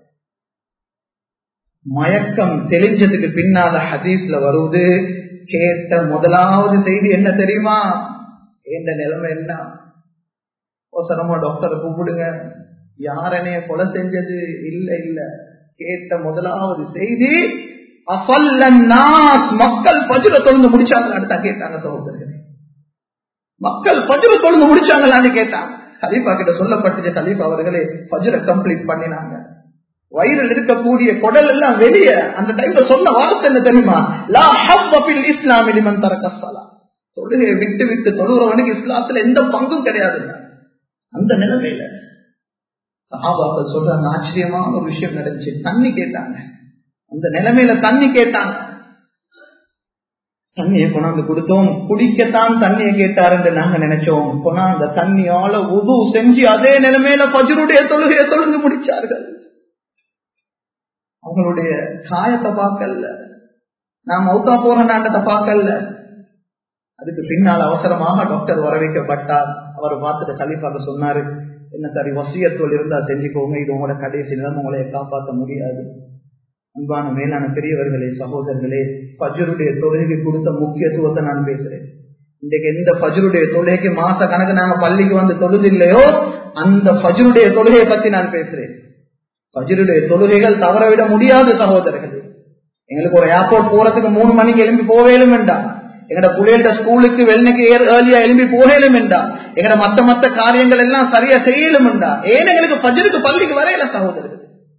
மயக்கம் தெளிஞ்சதுக்கு பின்னால ஹதீஸ்ல வருவது கேட்ட முதலாவது செய்தி என்ன தெரியுமா எந்த நிலைமை என்ன அவசரமா டாக்டரை கூப்பிடுங்க யாரனைய கொலை செஞ்சது இல்ல இல்ல கேட்ட முதலாவது செய்தி மக்கள் பஜுர தொழுந்து முடிச்சாங்களான்னு தான் கேட்டாங்க சகோதரர்கள் மக்கள் பஜுர தொழுந்து முடிச்சாங்களான்னு கேட்டாங்க கலீஃபா கிட்ட சொல்லப்பட்டுச்சு கலீஃபா அவர்களே பஜுர கம்ப்ளீட் பண்ணினாங்க வயிறில் இருக்கக்கூடிய குடல் எல்லாம் வெளியே அந்த டைம்ல சொன்ன வார்த்தை என்ன தெரியுமா லா ஹப்பில் இஸ்லாம் இலிமன் தர கஸ்தலா தொழுகையை விட்டு விட்டு தொழுகிறவனுக்கு இஸ்லாத்துல எந்த பங்கும் கிடையாது அந்த நிலைமையில சஹாபாக்கள் சொல்றாங்க ஆச்சரியமான ஒரு விஷயம் நடந்துச்சு தண்ணி கேட்டாங்க அந்த நிலைமையில தண்ணி கேட்டாங்க தண்ணியை கொண்டாந்து கொடுத்தோம் குடிக்கத்தான் தண்ணியை கேட்டார் என்று நாங்க நினைச்சோம் கொண்டாந்த தண்ணியால உது செஞ்சு அதே நிலைமையில பஜருடைய தொழுகையை தொழுந்து முடிச்சார்கள் அவங்களுடைய காயத்தை பார்க்கல நான் மௌத்தா போற நாட்டத்தை பார்க்கல அதுக்கு பின்னால் அவசரமாக டாக்டர் வர வைக்கப்பட்டார் அவர் பார்த்துட்டு கலீஃபாக சொன்னாரு என்ன சரி வசியத்தோல் இருந்தா செஞ்சுக்கோங்க இது உங்களோட கடைசி நிலம் உங்களை காப்பாற்ற முடியாது அன்பான மேலான பெரியவர்களே சகோதரர்களே பஜருடைய தொழுகைக்கு கொடுத்த முக்கியத்துவத்தை நான் பேசுறேன் இன்றைக்கு எந்த பஜருடைய தொழுகைக்கு மாச கணக்கு நாங்க பள்ளிக்கு வந்து தொழுது இல்லையோ அந்த பஜருடைய தொழுகையை பத்தி நான் பேசுறேன் பஜருடைய தொழுகைகள் தவறவிட முடியாது சகோதரர்கள் எங்களுக்கு ஒரு ஏர்போர்ட் போறதுக்கு மூணு மணிக்கு எழும்பி போவேலும் வேண்டாம் எங்கட பிள்ளைகள ஸ்கூலுக்கு வெள்ளனைக்கு ஏர்லியா எழும்பி போகலும் என்றா எங்கட மத்த மத்த காரியங்கள் எல்லாம் சரியா செய்யலும் என்றா ஏன் எங்களுக்கு பஜருக்கு பள்ளிக்கு வரையில சகோதரர்கள்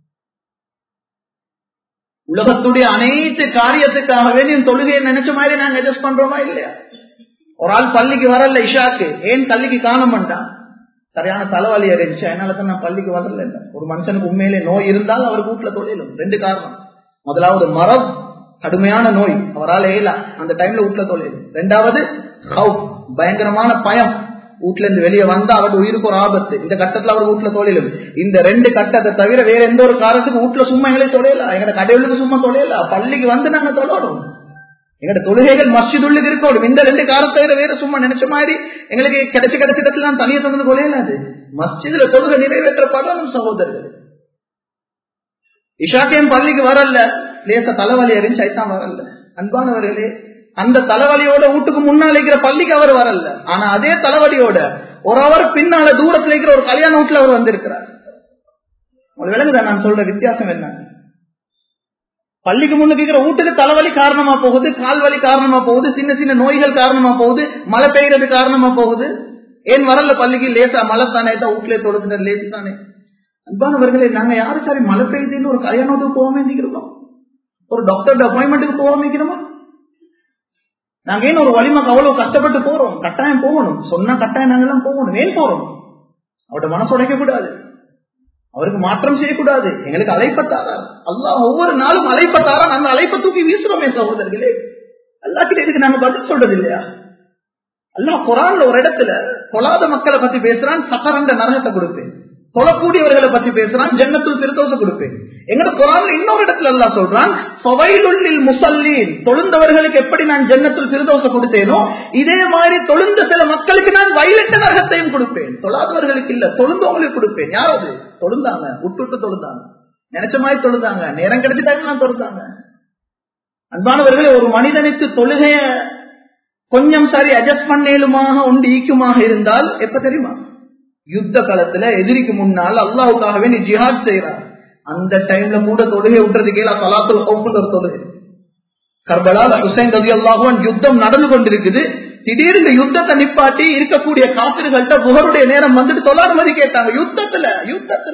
உலகத்துடைய அனைத்து காரியத்துக்காக வேண்டிய தொழுகையை நினைச்ச மாதிரி நாங்க எஜஸ்ட் பண்றோமா இல்லையா ஒரு ஆள் பள்ளிக்கு வரல இஷாக்கு ஏன் பள்ளிக்கு காண மாட்டான் சரியான தலைவலி இருந்துச்சு அதனால தான் நான் பள்ளிக்கு வரல ஒரு மனுஷனுக்கு உண்மையிலே நோய் இருந்தால் அவர் வீட்டுல தொழிலும் ரெண்டு காரணம் முதலாவது மரம் கடுமையான நோய் அவரால் ஏலா அந்த டைம்ல வீட்டுல தொழில் ரெண்டாவது ஹவுப் பயங்கரமான பயம் வீட்டுல இருந்து வெளியே வந்தா அவர் உயிருக்கு ஒரு ஆபத்து இந்த கட்டத்துல அவர் வீட்டுல தொழிலும் இந்த ரெண்டு கட்டத்தை தவிர வேற எந்த ஒரு காரணத்துக்கு வீட்டுல சும்மா எங்களே தொழில எங்க கடவுளுக்கு சும்மா தொழில பள்ளிக்கு வந்து நாங்க தொழணும் எங்கட தொழுகைகள் மஸ்ஜிதுள்ளுக்கு இருக்கணும் இந்த ரெண்டு காரணத்தை தவிர வேற சும்மா நினைச்ச மாதிரி எங்களுக்கு கிடைச்ச கிடைச்ச இடத்துல தனியா தொடர்ந்து கொலையலாது மஸ்ஜிதுல தொழுகை நிறைவேற்றப்படணும் சகோதரர்கள் இஷாக்கையும் பள்ளிக்கு வரல லேச தலைவலி அறிஞ் சைத்தான் வரல அன்பானவர்களே அந்த தலைவலியோட வீட்டுக்கு முன்னால இருக்கிற பள்ளிக்கு அவர் வரல ஆனா அதே தலைவலியோட ஒரு அவர் பின்னால தூரத்துல இருக்கிற ஒரு கல்யாண வீட்டுல அவர் வந்திருக்கிறார் உங்களுக்கு விளங்குதா நான் சொல்ற வித்தியாசம் என்ன பள்ளிக்கு முன்னுக்கு இருக்கிற வீட்டுக்கு தலைவலி காரணமா போகுது கால் வலி காரணமா போகுது சின்ன சின்ன நோய்கள் காரணமா போகுது மழை பெய்யறது காரணமா போகுது ஏன் வரல பள்ளிக்கு லேசா மழை தானே தான் வீட்டுல தொடுத்துட்டு லேசு தானே அன்பானவர்களே நாங்க யாரு சாரி மழை பெய்யுதுன்னு ஒரு கல்யாணத்துக்கு போக வேண்டிக்கிறோம் ஒரு டாக்டர் அப்பாயின்மெண்ட்டுக்கு போக வைக்கிறோமா நாங்க ஏன் ஒரு வலிமாக்கு அவ்வளவு கஷ்டப்பட்டு போறோம் கட்டாயம் போகணும் சொன்னா கட்டாயம் நாங்க எல்லாம் போகணும் ஏன் போறோம் அவரோட மனசு உடைக்க கூடாது அவருக்கு மாற்றம் செய்யக்கூடாது எங்களுக்கு அழைப்பத்தாரா அல்லா ஒவ்வொரு நாளும் அழைப்பத்தாரா நாங்க அழைப்ப தூக்கி வீசுறோமே சகோதரர்களே அல்லா கிட்ட இதுக்கு நாங்க பதில் சொல்றது இல்லையா அல்லா குரான்ல ஒரு இடத்துல தொழாத மக்களை பத்தி பேசுறான் சக்கரண்ட நரகத்தை கொடுப்பேன் தொழக்கூடியவர்களை பத்தி பேசுறான் ஜன்னத்துல் திருத்தோசை கொடுப்பேன் எங்கட குரான்ல இன்னொரு இடத்துல எல்லாம் சொல்றான் பவைலுள்ளில் முசல்லீன் தொழுந்தவர்களுக்கு எப்படி நான் ஜன்னத்துல் திருதோசை கொடுத்தேனோ இதே மாதிரி தொழுந்த சில மக்களுக்கு நான் வயலட்ட நரகத்தையும் கொடுப்பேன் தொழாதவர்களுக்கு இல்ல தொழுந்தவங்களுக்கு கொடுப்பேன் யாராவது தொழுந்தாங்க விட்டு தொழுந்தாங்க நினைச்ச மாதிரி தொழுந்தாங்க நேரம் கிடைச்சிட்டாங்க தொழுந்தாங்க அன்பானவர்களே ஒரு மனிதனுக்கு தொழுகைய கொஞ்சம் சரி அட்ஜஸ்ட் பண்ணேலுமாக உண்டு ஈக்குமாக இருந்தால் எப்ப தெரியுமா யுத்த காலத்துல எதிரிக்கு முன்னால் அல்லாவுக்காகவே நீ ஜிஹாத் செய்யறார் அந்த டைம்ல கூட தொழுகை விட்டுறதுக்கு சலாத்துல ஒரு தொழுகை கர்பலால் ஹுசைன் ரவி அல்லாஹுவன் யுத்தம் நடந்து கொண்டிருக்குது திடீர்னு யுத்தத்தை நிப்பாட்டி இருக்கக்கூடிய காப்பிர்கள்ட்ட புகருடைய நேரம் வந்துட்டு தொழானுமதி கேட்டாங்க யுத்தத்துல யுத்தத்துல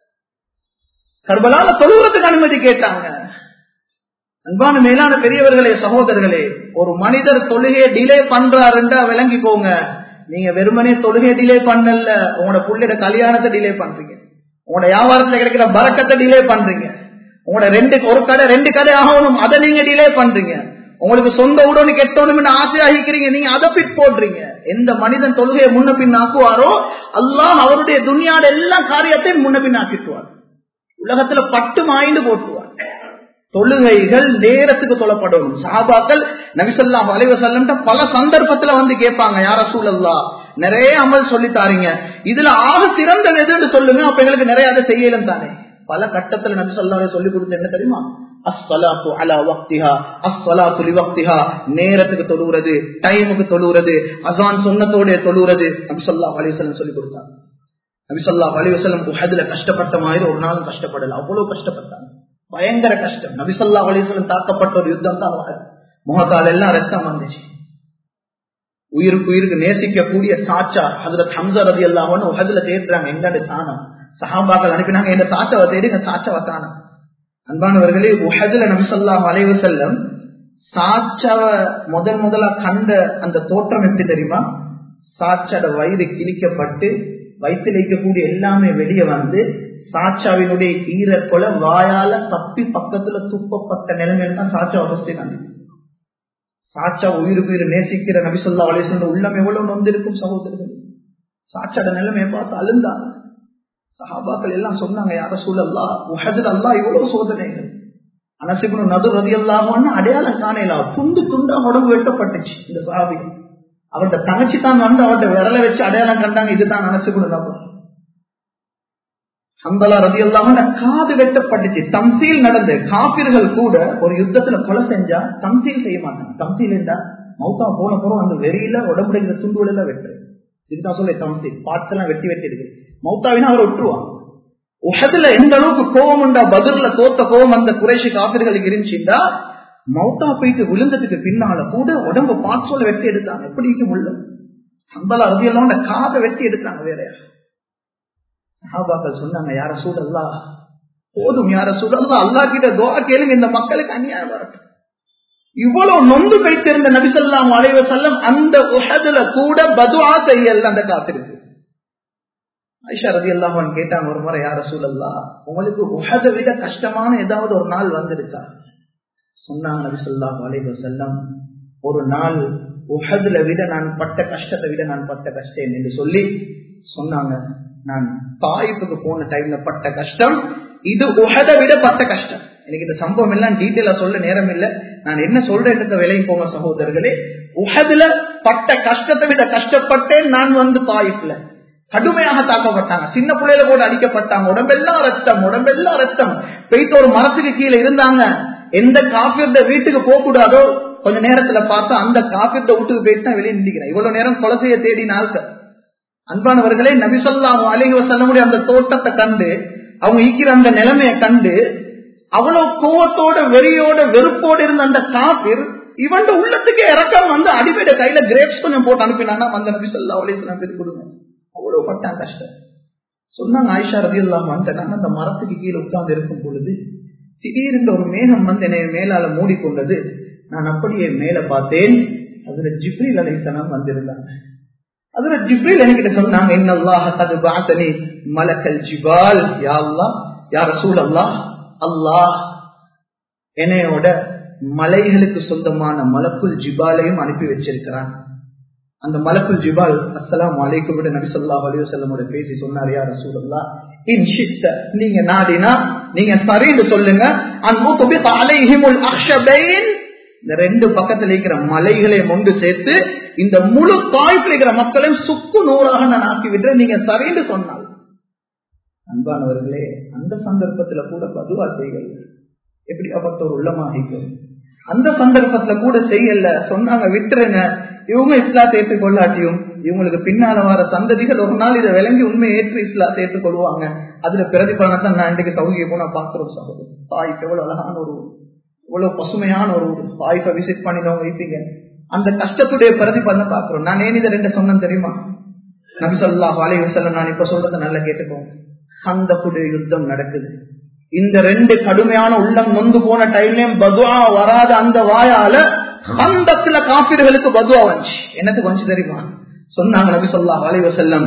கர்பலால தொழுகிறதுக்கு அனுமதி கேட்டாங்க அன்பான மேலான பெரியவர்களே சகோதரர்களே ஒரு மனிதர் தொழுகையை டிலே பண்றாருன்றா விளங்கி போங்க நீங்க வெறுமனே தொழுகை டிலே பண்ணல உங்களோட புள்ளிட கல்யாணத்தை டிலே பண்றீங்க உங்களோட வியாபாரத்துல கிடைக்கிற பறக்கத்தை டிலே பண்றீங்க உங்களோட ரெண்டு ஒரு கடை ரெண்டு கடை ஆகணும் அதை நீங்க டிலே பண்றீங்க உங்களுக்கு சொந்த உடனே கெட்டணும்னு ஆசையாகிக்கிறீங்க நீங்க அதை பிட் போடுறீங்க எந்த மனிதன் தொழுகையை முன்ன பின் ஆக்குவாரோ அல்லாஹ் அவருடைய துணியாட எல்லா காரியத்தையும் முன்ன பின் ஆக்கிட்டுவார் உலகத்துல பட்டு மாய்ந்து போட்டுவார் தொழுகைகள் நேரத்துக்கு தொழப்படணும் சாபாக்கள் நபிசல்லாம் அலைவசல்லம் பல சந்தர்ப்பத்துல வந்து கேட்பாங்க யார சூழல்லா நிறைய அமல் சொல்லி தாரீங்க இதுல ஆக சிறந்தது எதுன்னு சொல்லுங்க அப்ப எங்களுக்கு நிறைய அதை செய்யலும் தானே பல கட்டத்துல நபி சொல்லாத சொல்லி கொடுத்து என்ன தெரியுமா அஸ்வலாத்து அலா வக்திஹா அஸ்வலாத்து லிவக்திஹா நேரத்துக்கு தொழுகிறது டைமுக்கு தொழுகிறது அசான் சொன்னத்தோட தொழுகிறது நபி சொல்லா அலிவசல்லம் சொல்லி கொடுத்தாங்க நபி சொல்லா அலிவசல்லம் உஹதுல கஷ்டப்பட்ட மாதிரி ஒரு நாளும் கஷ்டப்படல அவ்வளவு கஷ்டப்பட்டாங்க பயங்கர கஷ்டம் நபிசல்லா அலிஸ்லம் தாக்கப்பட்ட ஒரு யுத்தம் தான் முகத்தால் எல்லாம் ரத்தம் வந்துச்சு உயிருக்கு உயிருக்கு நேசிக்கக்கூடிய சாச்சா அதுல ஹம்சா ரதி எல்லாம் உகதுல தேடுறாங்க எங்காண்டு தானம் சஹாபாக்கள் அனுப்பினாங்க எங்க சாச்சாவை தேடி எங்க சாச்சாவை தானம் அன்பானவர்களே உஹதுல நபிசல்லா மலைவு செல்லம் சாச்சாவ முதல் முதலா கண்ட அந்த தோற்றம் எப்படி தெரியுமா சாச்சாட வயிறு கிழிக்கப்பட்டு வயிற்றில் வைக்கக்கூடிய எல்லாமே வெளியே வந்து சாச்சாவினுடைய ஈரக்கொலை வாயால தப்பி பக்கத்துல துப்பப்பட்ட நிலைமையில தான் சாச்சா அவஸ்தை காண்பிக்கும் சாச்சா உயிருக்கு உயிர் நேசிக்கிற நபிசல்லா அலிசன் உள்ளம் எவ்வளவு நொந்திருக்கும் சகோதரர்கள் சாச்சாட நிலைமையை பார்த்து அழுந்தாங்க சஹாபாக்கள் எல்லாம் சொன்னாங்க யார சூழல்லா உஹதில் அல்லா இவ்வளவு சோதனைகள் அனசிபுரம் நடு ரதி அல்லாமன்னு அடையாளம் காணலாம் துண்டு துண்டா உடம்பு வெட்டப்பட்டுச்சு இந்த சாபி அவர்கிட்ட தங்கச்சி தான் வந்து அவர்கிட்ட விரல வச்சு அடையாளம் கண்டாங்க இதுதான் அனசிபுரம் நபர் ஹம்பலா ரதி அல்லாம காது வெட்டப்பட்டுச்சு தம்சீல் நடந்து காப்பிர்கள் கூட ஒரு யுத்தத்துல கொலை செஞ்சா தம்சீல் செய்ய மாட்டாங்க தம்சீல் என்றா மௌத்தா போன போறோம் அந்த வெறியில உடம்புடைய துண்டுகள் எல்லாம் வெட்டு இதுதான் சொல்ல தம்சீல் பார்ட்ஸ் எல்லாம் வெட்டி வெட்டி இருக்கு மௌத்தாவினா அவர் விட்டுருவாங்க உஹதுல எந்த அளவுக்கு கோபம் உண்டா பதிர்ல தோத்த கோபம் அந்த குறைசி காப்பிர்களுக்கு இருந்துச்சுண்டா மௌத்தா போயிட்டு விழுந்ததுக்கு பின்னால கூட உடம்பு பார்ட்ஸோட வெட்டி எடுத்தாங்க எப்படி முள்ள ஹம்பலா ரதி எல்லாம் காதை வெட்டி எடுத்தாங்க வேறையா சஹாபாக்கள் சொன்னாங்க யார சூழல்லா போதும் யார சூழல்லா அல்லா கிட்ட துவா கேளுங்க இந்த மக்களுக்கு அநியாயம் வரட்டும் இவ்வளவு நொந்து வைத்திருந்த நபிசல்லாம் அலைவ செல்லம் அந்த உஹதுல கூட பதுவா செய்யல அந்த காத்திருக்கு ஐஷா ரதி அல்லாமன் கேட்டாங்க ஒரு முறை யார சூழல்லா உங்களுக்கு உஹதை விட கஷ்டமான ஏதாவது ஒரு நாள் வந்திருக்கா சொன்னாங்க நபி சொல்லாஹ் அலைஹி செல்லம் ஒரு நாள் உஹதுல விட நான் பட்ட கஷ்டத்தை விட நான் பட்ட கஷ்டம் என்று சொல்லி சொன்னாங்க நான் தாய்ப்புக்கு போன டைம்ல பட்ட கஷ்டம் இது உஹதை விட பட்ட கஷ்டம் எனக்கு இந்த சம்பவம் எல்லாம் டீட்டெயிலா சொல்ல நேரம் இல்லை நான் என்ன சொல்றேன் விலைக்கு போங்க சகோதரர்களே உஹதுல பட்ட கஷ்டத்தை விட கஷ்டப்பட்டேன் நான் வந்து தாயிப்ல கடுமையாக தாக்கப்பட்டாங்க சின்ன பிள்ளையில கூட அடிக்கப்பட்டாங்க உடம்பெல்லாம் ரத்தம் உடம்பெல்லாம் ரத்தம் பெய்த ஒரு மரத்துக்கு கீழே இருந்தாங்க எந்த காப்பீர்ட வீட்டுக்கு போக கூடாதோ கொஞ்ச நேரத்துல பார்த்தா அந்த காப்பீர்ட வீட்டுக்கு போயிட்டு தான் வெளியே நின்றுக்கிறேன் இவ்வளவு நேரம் கொலை செய்ய தேடி நாள்கள் அன்பானவர்களே நபிசல்லாம் அலிக செல்லமுடைய அந்த தோட்டத்தை கண்டு அவங்க ஈக்கிற அந்த நிலைமையை கண்டு அவ்வளவு கோவத்தோட வெறியோட வெறுப்போட இருந்த அந்த காப்பீர் இவன் உள்ளத்துக்கு இறக்கம் வந்து அடிப்பட கையில கிரேப்ஸ் கொஞ்சம் போட்டு அனுப்பினான்னா அந்த நபி சொல்லா அலிஸ்லாம் பேர் கொடுங்க அவ்வளவு பட்டான் கஷ்டம் சொன்னாங்க ஆயிஷா ரதி எல்லாம் வந்துட்டாங்க அந்த மரத்துக்கு கீழே உட்கார்ந்து இருக்கும் பொழுது திடீர்னு ஒரு மேகம் வந்து என்னை மேலால மூடிக்கொண்டது நான் அப்படியே மேல பார்த்தேன் அதுல ஜிப்ரில் அலைசனம் வந்திருந்தாங்க அதுல ஜிப்ரில் என்கிட்ட சொன்னாங்க இன்னல்லாஹ கது பாத்தனி மலக்கல் ஜிபால் யா அல்லாஹ் யா ரசூல் அல்லாஹ் அல்லாஹ் என்னையோட மலைகளுக்கு சொந்தமான மலக்குல் ஜிபாலையும் அனுப்பி வச்சிருக்கிறான் அந்த மலக்குல் ஜிபால் அஸ்லாம் அலைக்கும் விட நபி சொல்லா அலிவ செல்லமோட பேசி சொன்னார் யார் ரசூலல்லா இன் ஷித்த நீங்க நாடினா நீங்க சரின்னு சொல்லுங்க இந்த ரெண்டு பக்கத்துல இருக்கிற மலைகளை ஒன்று சேர்த்து இந்த முழு தாய்ப்பில் இருக்கிற மக்களையும் சுக்கு நூறாக நான் ஆக்கி விடுறேன் நீங்க சரின்னு சொன்னால் அன்பானவர்களே அந்த சந்தர்ப்பத்துல கூட பதுவா செய்யல எப்படியாப்பட்ட ஒரு உள்ளமாக அந்த சந்தர்ப்பத்துல கூட செய்யல சொன்னாங்க விட்டுருங்க இவங்க இஸ்லாத்தை ஏற்றுக்கொள்ளாட்டியும் இவங்களுக்கு பின்னால வர சந்ததிகள் ஒரு நாள் இதை விளங்கி உண்மை ஏற்று இஸ்லாத்தை ஏற்றுக்கொள்வாங்க அதுல பிரதிபலனத்தை நான் இன்றைக்கு சௌகிய போனா பாக்குறோம் சகோதரர் தாய்க்கு எவ்வளவு அழகான ஒரு இவ்வளவு பசுமையான ஒரு தாய்ப்பை விசிட் பண்ணினவங்க இருப்பீங்க அந்த கஷ்டத்துடைய பிரதிபலனை பாக்குறோம் நான் ஏன் இதை ரெண்டு சொன்னேன் தெரியுமா நபி சொல்லா வாலி வசல்லம் நான் இப்ப சொல்றதை நல்லா கேட்டுக்கோங்க அந்த புடைய யுத்தம் நடக்குது இந்த ரெண்டு கடுமையான உள்ளம் நொந்து போன டைம்லயும் பதுவா வராத அந்த வாயால ஹந்தத்துல காப்பீர்களுக்கு பதுவா வந்துச்சு என்னத்துக்கு வந்து தெரியுமா சொன்னாங்க நபி சொல்லா அலைவ செல்லம்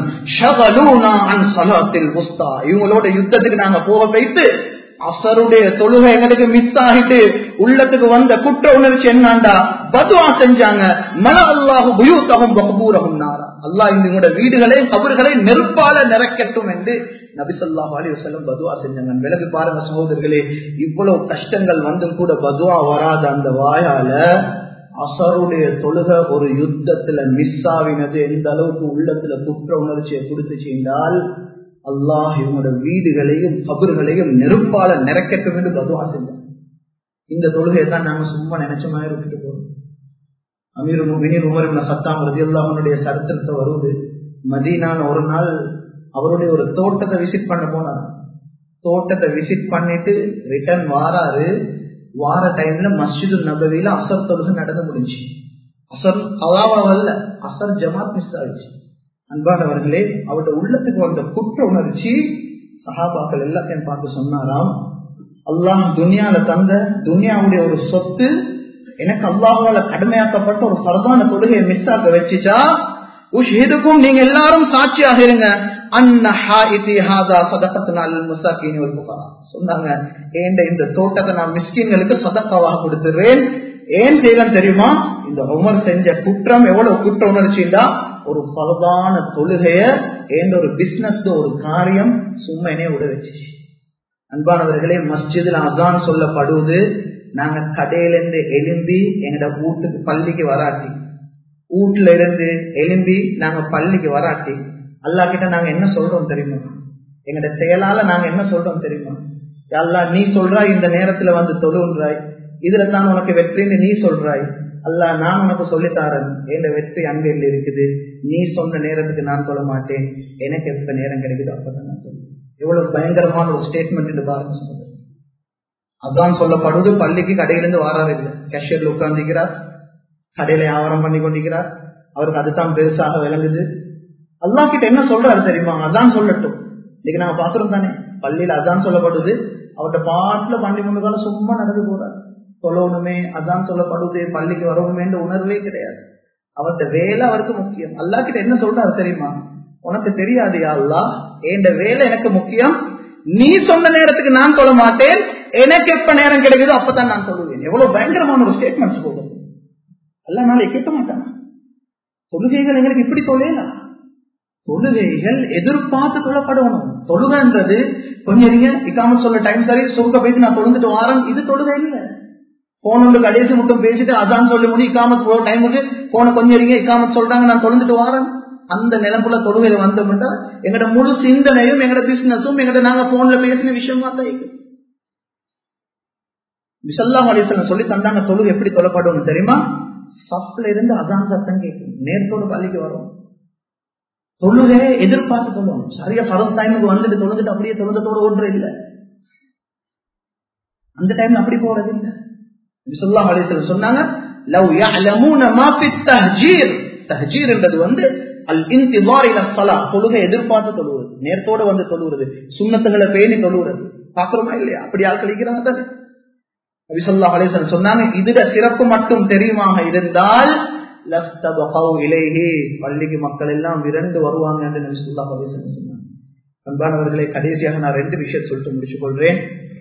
இவங்களோட யுத்தத்துக்கு நாங்க போக வைத்து அசருடைய தொழுகை எங்களுக்கு மிஸ் ஆகிட்டு உள்ளத்துக்கு வந்த குற்ற உணர்ச்சி என்னாண்டா பதுவா செஞ்சாங்க மல அல்லாஹு புயூத்தகம் பகபூரகம் நாரா அல்லாஹ் இவங்களோட வீடுகளை கபர்களை நெருப்பால நிறக்கட்டும் என்று நபிசல்லா அலி வசல்லம் பதுவா செஞ்சாங்க விலகு பாருங்க சகோதரர்களே இவ்வளவு கஷ்டங்கள் வந்தும் கூட பதுவா வராத அந்த வாயால அசருடைய தொழுக ஒரு யுத்தத்துல மிஸ் ஆவினது எந்த அளவுக்கு உள்ளத்துல குற்ற உணர்ச்சியை கொடுத்துச்சு என்றால் அல்லாஹ் இவங்களோட வீடுகளையும் கபர்களையும் நெருப்பால நிறக்கட்டும் என்று பதுவா செஞ்சாங்க இந்த தொழுகையை தான் நாங்க சும்மா நினைச்ச மாதிரி விட்டுட்டு போறோம் அமீர் வினீர் உமர் சத்தாம் ரதி அல்லாஹனுடைய சரித்திரத்தை வருவது மதீனான் ஒரு நாள் அவருடைய ஒரு தோட்டத்தை விசிட் பண்ண போனார் தோட்டத்தை விசிட் பண்ணிட்டு ரிட்டர்ன் வாராரு வார டைம்ல மஸ்ஜிது நபவியில அசர் தொழுகை நடந்து முடிஞ்சு அசர் கலாவாவல்ல அசர் ஜமாத் மிஸ் ஆயிடுச்சு அன்பானவர்களே அவருடைய உள்ளத்துக்கு வந்த குற்ற உணர்ச்சி சஹாபாக்கள் எல்லாத்தையும் பார்த்து சொன்னாராம் அல்லாஹ் துனியால தந்த துனியாவுடைய ஒரு சொத்து எனக்கு அல்லாஹால கடுமையாக்கப்பட்ட ஒரு சரதான தொழுகையை மிஸ் ஆக்க வச்சுச்சா உஷிதுக்கும் நீங்க எல்லாரும் சாட்சியாக இருங்க சொன்னாங்க இந்த தோட்டத்தை நான் மிஸ்கின்களுக்கு சதக்காவாக கொடுத்துறேன் ஏன் செய்யலாம் தெரியுமா இந்த உமர் செஞ்ச குற்றம் எவ்வளவு குற்ற உணர்ச்சிண்டா ஒரு பலதான தொழுகைய ஏந்த ஒரு பிசினஸ் ஒரு காரியம் சும்மா என்னைய விட வச்சுச்சு அன்பானவர்களே மஸ்ஜிதில் அதான் சொல்லப்படுவது நாங்க கடையில இருந்து எலும்பி எங்கட வீட்டுக்கு பள்ளிக்கு வராட்டி வீட்டுல இருந்து எலும்பி நாங்க பள்ளிக்கு வராட்டி அல்லா கிட்ட நாங்க என்ன சொல்றோம் தெரியுமா எங்கட செயலால நாங்க என்ன சொல்றோம் தெரியுமா அல்லா நீ சொல்றாய் இந்த நேரத்துல வந்து தொழுன்றாய் இதுல தான் உனக்கு வெற்றின்னு நீ சொல்றாய் அல்ல நான் உனக்கு சொல்லித்தாரன் என் வெற்றி அங்கே இருக்குது நீ சொன்ன நேரத்துக்கு நான் சொல்ல மாட்டேன் எனக்கு எப்ப நேரம் கிடைக்குதோ அப்பதான் நான் சொல்லுவேன் எவ்வளவு பயங்கரமான ஒரு ஸ்டேட்மெண்ட் பாருங்க சொன்னது அதான் சொல்லப்படுவது பள்ளிக்கு கடையிலிருந்து வராது இல்லை கேஷியர்ல உட்கார்ந்துக்கிறார் கடையில வியாபாரம் பண்ணி கொண்டிருக்கிறார் அவருக்கு அதுதான் பெருசாக விளங்குது அல்லா கிட்ட என்ன சொல்றாரு தெரியுமா அதான் சொல்லட்டும் இன்னைக்கு நாங்க பாக்குறோம் தானே பள்ளியில அதான் சொல்லப்படுது அவர்கிட்ட பாட்டுல பண்ணி கொண்டு சும்மா நடந்து போறாரு சொல்லணுமே அதான் சொல்லப்படுது பள்ளிக்கு வரணுமேன்ற உணர்வே கிடையாது அவர்கிட்ட வேலை அவருக்கு முக்கியம் அல்லா கிட்ட என்ன சொல்றாரு தெரியுமா உனக்கு தெரியாது அல்லா என் வேலை எனக்கு முக்கியம் நீ சொன்ன நேரத்துக்கு நான் சொல்ல மாட்டேன் எனக்கு எப்ப நேரம் கிடைக்குதோ அப்பதான் நான் சொல்லுவேன் எவ்வளவு பயங்கரமான ஒரு ஸ்டேட்மெண்ட்ஸ் போகும் எல்லாம் நாளை கேட்க மாட்டாங்க தொழுகைகள் எங்களுக்கு இப்படி தொழிலாம் தொழுகைகள் எதிர்பார்த்து தொழப்படணும் தொழுகைன்றது கொஞ்சம் நீங்க இக்காம சொல்ல டைம் சரி சுருக்க போயிட்டு நான் தொழுந்துட்டு வாரம் இது தொழுகை இல்லை போன் வந்து கடைசி மட்டும் பேசிட்டு அதான் சொல்லி முடி இக்காமத் போற டைமுக்கு போன கொஞ்சம் இருங்க இக்காமத் சொல்றாங்க நான் தொழுந்துட்டு வாரேன் அந்த நிலம்புல தொழுகையில வந்தோம்னா எங்கட முழு சிந்தனையும் எங்கட பிசினஸும் எங்கட நாங்க போன்ல பேசின விஷயமா தான் இருக்கு விசல்லாம் அலிசல்லம் சொல்லி தந்தாங்க தொழுகை எப்படி தொழப்படும் தெரியுமா சப்ல இருந்து அதான் சத்தம் கேட்கும் நேரத்தோடு பள்ளிக்கு வரும் தொழுகையை எதிர்பார்த்து சொல்லுவோம் சரியா ஃபரத் டைமுக்கு வந்துட்டு தொழுந்துட்டு அப்படியே தொழுந்தத்தோடு ஒன்று இல்லை அந்த டைம்ல அப்படி போறது இல்லை விசல்லாம் அலிசல்லம் சொன்னாங்க லவ் يعلمون ما في التهجير தஹ்ஜீர் என்றது வந்து அல் இன்திவார் இல ஸலா தொழுகை எதிர்பார்த்து தொழுவது நேரத்தோட வந்து தொழுவது சுண்ணத்துகளை பேணி தொழுவது பாக்குறோமா இல்லையா அப்படி ஆள் கழிக்கிறாங்க தானே நபிசல்லா அலிசன் சொன்னாங்க இதுல சிறப்பு மட்டும் தெரியுமாக இருந்தால் இலேஹி பள்ளிக்கு மக்கள் எல்லாம் விரண்டு வருவாங்க என்று நபிசுல்லா அலிசன் சொன்னாங்க அன்பானவர்களை கடைசியாக நான் ரெண்டு விஷயம் சொல்லிட்டு முடிச்சு கொள்றேன்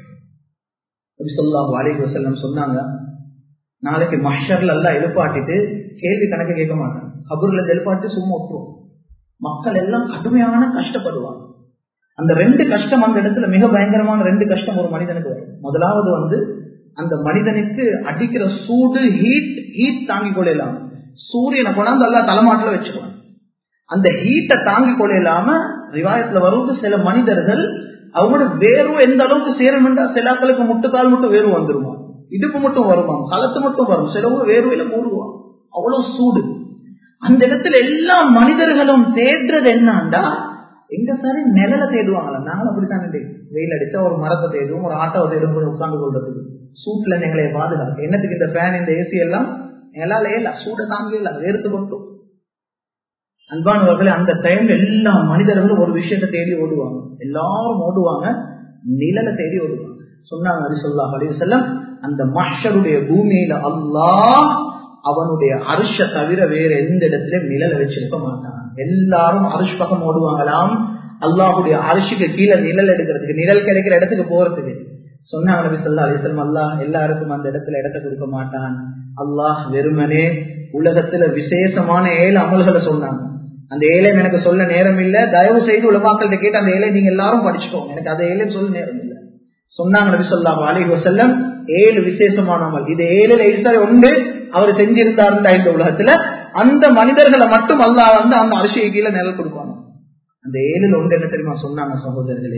நபிசல்லா அலிஹி வசல்லம் சொன்னாங்க நாளைக்கு மஷர்ல எல்லாம் எழுப்பாட்டிட்டு கேள்வி கணக்கு கேட்க மாட்டாங்க கபூர்ல எழுப்பாட்டி சும்மா விட்டுருவோம் மக்கள் எல்லாம் கடுமையான கஷ்டப்படுவாங்க அந்த ரெண்டு கஷ்டம் அந்த இடத்துல மிக பயங்கரமான ரெண்டு கஷ்டம் ஒரு மனிதனுக்கு வரும் முதலாவது வந்து அந்த மனிதனுக்கு அடிக்கிற சூடு ஹீட் ஹீட் தாங்கிக் கொள்ளலாம் சூரியனை கொண்டாந்து எல்லாம் தலைமாட்டில் வச்சுக்குவாங்க அந்த ஹீட்டை தாங்கிக் கொள்ளலாம ரிவாயத்துல வருவது சில மனிதர்கள் அவங்களோட வேர்வு எந்த அளவுக்கு சேருமென்றா சில ஆக்களுக்கு முட்டுக்கால் மட்டும் வேர்வு வந்துருமா இடுப்பு மட்டும் வருமா களத்து மட்டும் வரும் சிலவங்க வேர்வையில மூடுவான் அவ்வளவு சூடு அந்த இடத்துல எல்லா மனிதர்களும் தேடுறது என்னண்டா எங்க சாரி நிழல தேடுவாங்களா நாங்களும் அப்படித்தான் வெயில் அடிச்சா ஒரு மரத்தை தேடுவோம் ஒரு ஆட்டோவை தேடும் போய் உட்கார்ந்து கொள்றதுக்கு சூட்ல எங்களை பாதுகாக்க என்னத்துக்கு இந்த ஃபேன் இந்த ஏசி எல்லாம் எங்களால ஏல சூட தாங்கல வேர்த்து கொட்டும் அன்பானவர்களே அந்த டைம்ல எல்லா மனிதர்களும் ஒரு விஷயத்தை தேடி ஓடுவாங்க எல்லாரும் ஓடுவாங்க நிழலை தேடி ஓடுவாங்க சொன்னாங்க அது சொல்லா அலி செல்லம் அந்த மஷருடைய பூமியில அல்லாஹ் அவனுடைய அரிஷ தவிர வேற எந்த இடத்திலும் நிழலை வச்சிருக்க மாட்டான் எல்லாரும் அரிஷ் பக்கம் ஓடுவாங்களாம் அல்லாஹுடைய அரிசிக்கு கீழே நிழல் எடுக்கிறதுக்கு நிழல் கிடைக்கிற இடத்துக்கு போறதுக்கு சொன்னாங்க நபி சொல்லா அலிஸ்லம் அல்லாஹ் எல்லாருக்கும் அந்த இடத்துல இடத்த கொடுக்க மாட்டான் அல்லாஹ் வெறுமனே உலகத்துல விசேஷமான ஏழு அமல்களை சொன்னாங்க அந்த ஏழை எனக்கு சொல்ல நேரம் இல்ல தயவு செய்து உலமாக்கள்கிட்ட கேட்டு அந்த ஏழை நீங்க எல்லாரும் படிச்சுக்கோங்க எனக்கு அந்த ஏழை சொல்ல நேரம் இல்லை சொன்னாங்க நபி சொல்லா அலி வசல்லம் ஏழு விசேஷமான அமல் இது ஏழுல எழுத்தாரு உண்டு அவர் செஞ்சிருந்தாருந்தா இந்த உலகத்துல அந்த மனிதர்களை மட்டும் அல்லா வந்து அந்த அரிசியை கீழே நிழல் கொடுப்பாங்க அந்த ஏழில் ஒன்று என்ன தெரியுமா சொன்னாங்க சகோதரர்களே